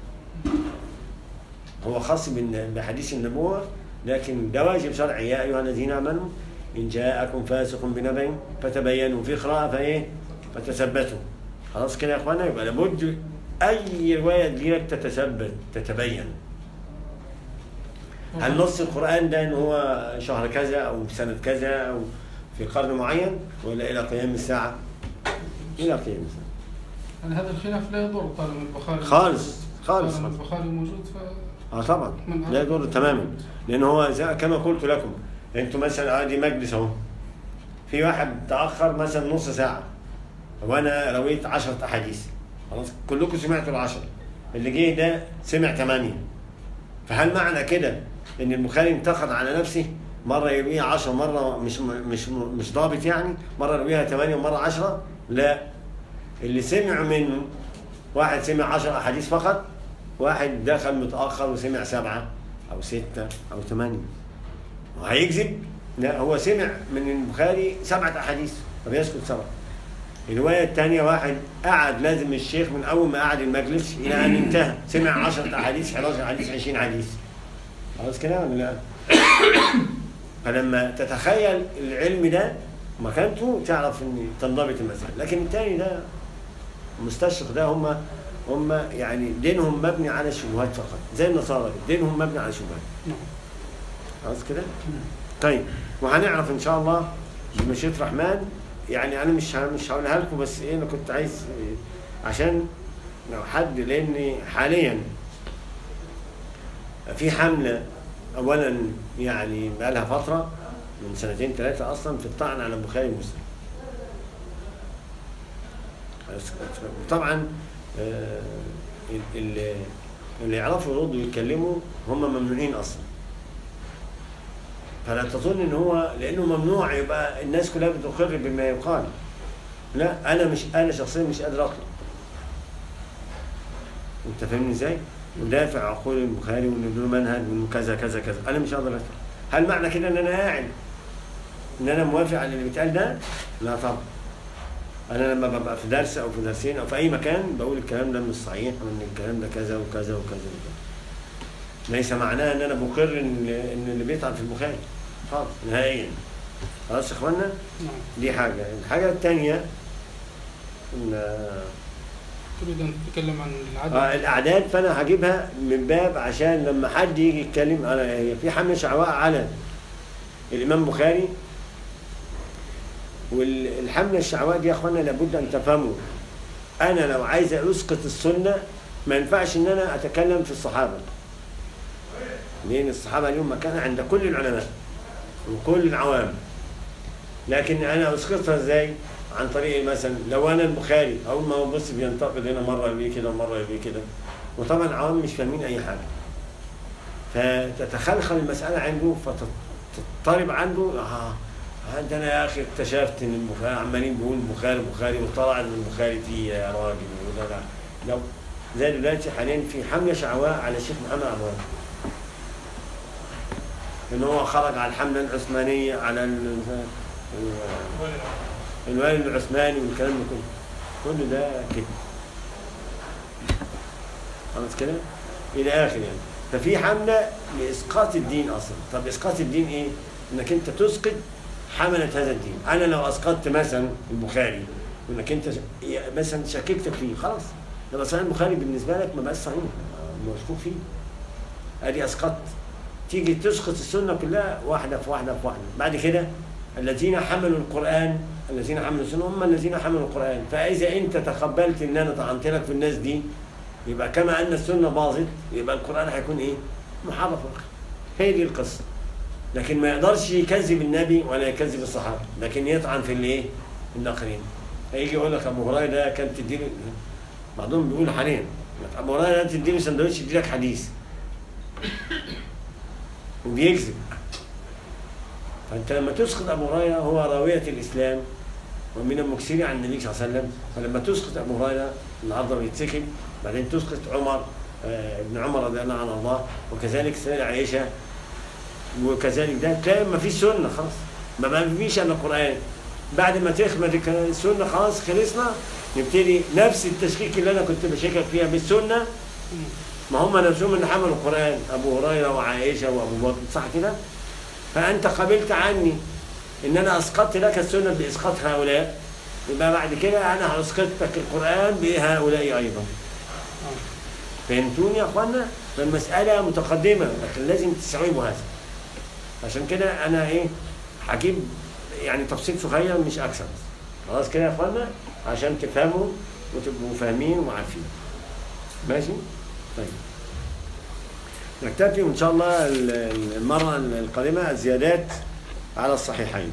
هو خاص بالن- بحديث النبوه لكن ده واجب شرعي يا ايها الذين امنوا ان جاءكم فاسق بنبأ فتبينوا في قراءه فايه فتثبتوا خلاص كده يا اخوانا يبقى لابد اي روايه تجيلك تتثبت تتبين هل نص القرآن ده إن هو شهر كذا أو سنة كذا أو في قرن معين ولا إلى قيام الساعة؟ إلى قيام الساعة. يعني هذا الخلاف لا يضر طالما البخاري خالص، موجود. خالص. طالما البخاري موجود ف اه طبعا من لا يضر تماما لان هو زي كما قلت لكم انتوا مثلا عادي مجلس اهو في واحد تاخر مثلا نص ساعه وانا رويت 10 احاديث خلاص كلكم سمعتوا العشرة اللي جه ده سمع ثمانيه فهل معنى كده ان البخاري انتقد على نفسه مره يرويها 10 مره مش مش مش ضابط يعني مره يرويها 8 ومره 10 لا اللي سمع منه واحد سمع 10 احاديث فقط واحد دخل متاخر وسمع سبعه او سته او ثمانيه وهيكذب لا هو سمع من البخاري سبعه احاديث فبيسكت سبعه الروايه الثانيه واحد قعد لازم الشيخ من اول ما قعد المجلس الى ان انتهى سمع 10 احاديث 11 حديث 20 حديث خلاص كده ولا لا؟ فلما تتخيل العلم ده مكانته تعرف ان تنضبط المسألة لكن الثاني ده المستشرق ده هم هم يعني دينهم مبني على الشبهات فقط زي النصارى كده، دينهم مبني على الشبهات نعم خلاص كده طيب وهنعرف ان شاء الله بمشيئة الرحمن يعني انا مش ه- مش هقولها لكم بس ايه انا كنت عايز إيه، عشان لو حد لان حاليا في حمله اولا يعني بقى لها فتره من سنتين ثلاثه اصلا في الطعن على البخاري ومسلم طبعا آه، ال- ال- اللي يعرفوا يردوا ويتكلموا هم ممنوعين اصلا فلا تظن ان هو لانه ممنوع يبقى الناس كلها بتقر بما يقال لا انا مش انا شخصيا مش قادر اطلع انت فاهمني ازاي؟ ودافع عقول البخاري وانه له منهج وانه كذا كذا كذا انا مش قادر ادفع هل معنى كده ان انا قاعد ان انا موافق على اللي بيتقال ده؟ لا طبعا انا لما ببقى في درس او في درسين او في اي مكان بقول الكلام ده مش صحيح وان الكلام ده كذا وكذا وكذا وكذا ليس معناه ان انا بقر ان ان اللي بيطعن في البخاري خالص نهائيا خلاص يا اخوانا نعم دي حاجه الحاجه الثانيه ان تريد ان تتكلم عن العدد آه الاعداد فانا هجيبها من باب عشان لما حد يجي يتكلم انا هي في حمله شعواء على الامام بخاري والحمله الشعواء دي يا اخوانا لابد ان تفهموا انا لو عايز اسقط السنه ما ينفعش ان انا اتكلم في الصحابه لان الصحابه لهم مكانه عند كل العلماء وكل العوام لكن انا اسقطها ازاي؟ عن طريق مثلا لو انا البخاري اول ما بص بينتقد هنا مره يبقى كده ومره يبقى كده وطبعا العوام مش فاهمين اي حاجه فتتخلخل المساله عنده فتضطرب عنده اه آه، ده انا يا اخي اكتشفت ان البخاري عمالين بيقول البخاري البخاري وطلع ان البخاري فيه يا راجل وده لا لو زي دلوقتي حاليا في حمله شعواء على الشيخ محمد عبد الوهاب ان هو خرج على الحمله العثمانيه على ال- ال- الوالي العثماني والكلام ده كله كل ده كده خلاص كده الى اخر يعني ففي حمله لاسقاط الدين اصلا طب اسقاط الدين ايه انك انت تسقط حمله هذا الدين انا لو اسقطت مثلا البخاري وانك انت مثلا شككت فيه خلاص يبقى صحيح البخاري بالنسبه لك ما بقاش صحيح مشكوك فيه ادي اسقطت تيجي تسقط السنه كلها واحده في واحده في واحده بعد كده الذين حملوا القران الذين حملوا السنه هم الذين حملوا القران فاذا انت تقبلت ان انا طعنت لك في الناس دي يبقى كما ان السنه باظت يبقى القران هيكون ايه؟ محرف هي دي القصه لكن ما يقدرش يكذب النبي ولا يكذب الصحابه لكن يطعن في الايه؟ الناقلين هيجي يقول لك ابو هريره ده كان تديله بعضهم بيقول حاليا ابو هريره ده تديله سندوتش يديلك حديث وبيكذب فانت لما تسقط ابو هريره هو راويه الاسلام ومن المكسرين عن النبي صلى الله عليه وسلم فلما تسقط ابو هريره النهارده بيتسكت بعدين تسقط عمر آه، ابن عمر رضي الله عنه الله وكذلك سيدة عائشه وكذلك ده تلاقي ما فيش سنه خلاص ما ما فيش الا القران بعد ما تخمد السنه خلاص خلصنا نبتدي نفس التشكيك اللي انا كنت بشكك فيها بالسنه ما هم نفسهم اللي حملوا القران ابو هريره وعائشه وابو بكر صح كده؟ فانت قبلت عني ان انا اسقطت لك السنه باسقاط هؤلاء يبقى بعد كده انا هاسقط لك القران بهؤلاء ايضا فهمتوني يا اخوانا؟ فالمساله متقدمه لكن لازم تستوعبوا هذا عشان كده انا ايه هجيب يعني تفصيل صغير مش اكثر خلاص كده يا اخوانا عشان تفهموا وتبقوا فاهمين وعارفين ماشي طيب نكتفي وان شاء الله ال- ال- المره القادمه الزيادات على الصحيحين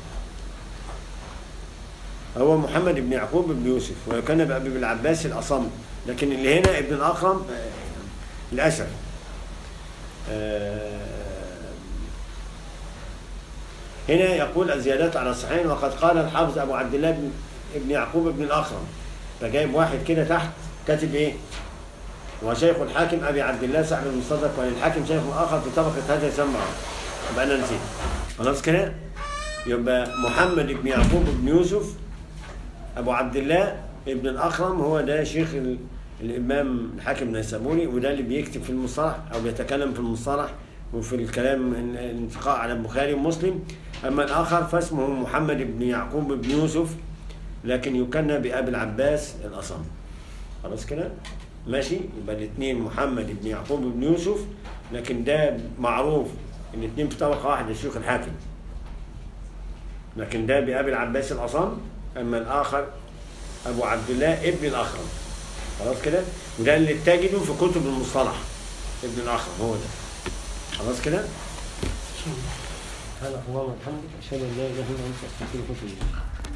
هو محمد بن يعقوب بن يوسف وكان بأبي العباس الأصم لكن اللي هنا ابن الأخرم آه، للأسف آه، هنا يقول الزيادات على الصحيحين وقد قال الحافظ أبو عبد الله بن ابن يعقوب بن الأخرم فجايب واحد كده تحت كاتب إيه وشيخ الحاكم أبي عبد الله صاحب المستدرك وللحاكم شيخ آخر في طبقة هذا يسمى يبقى أنا نسيت خلاص كده يبقى محمد بن يعقوب بن يوسف أبو عبد الله ابن الأخرم هو ده شيخ ال- الإمام الحاكم النيسابوري وده اللي بيكتب في المصطلح أو بيتكلم في المصطلح وفي الكلام ال- الانتقاء على البخاري ومسلم أما الآخر فاسمه محمد بن يعقوب بن يوسف لكن يكنى بأبي العباس الأصم خلاص كده ماشي يبقى الاثنين محمد بن يعقوب بن يوسف لكن ده معروف الاثنين في طبقة واحدة الشيخ الحاكم لكن ده بأبي العباس الأصم أما الآخر أبو عبد الله ابن الأخرم خلاص كده وده اللي تجده في كتب المصطلح ابن الأخرم هو ده خلاص كده هذا اللهم وبحمدك أشهد أن لا إله إلا أنت أستغفرك وأتوب إليك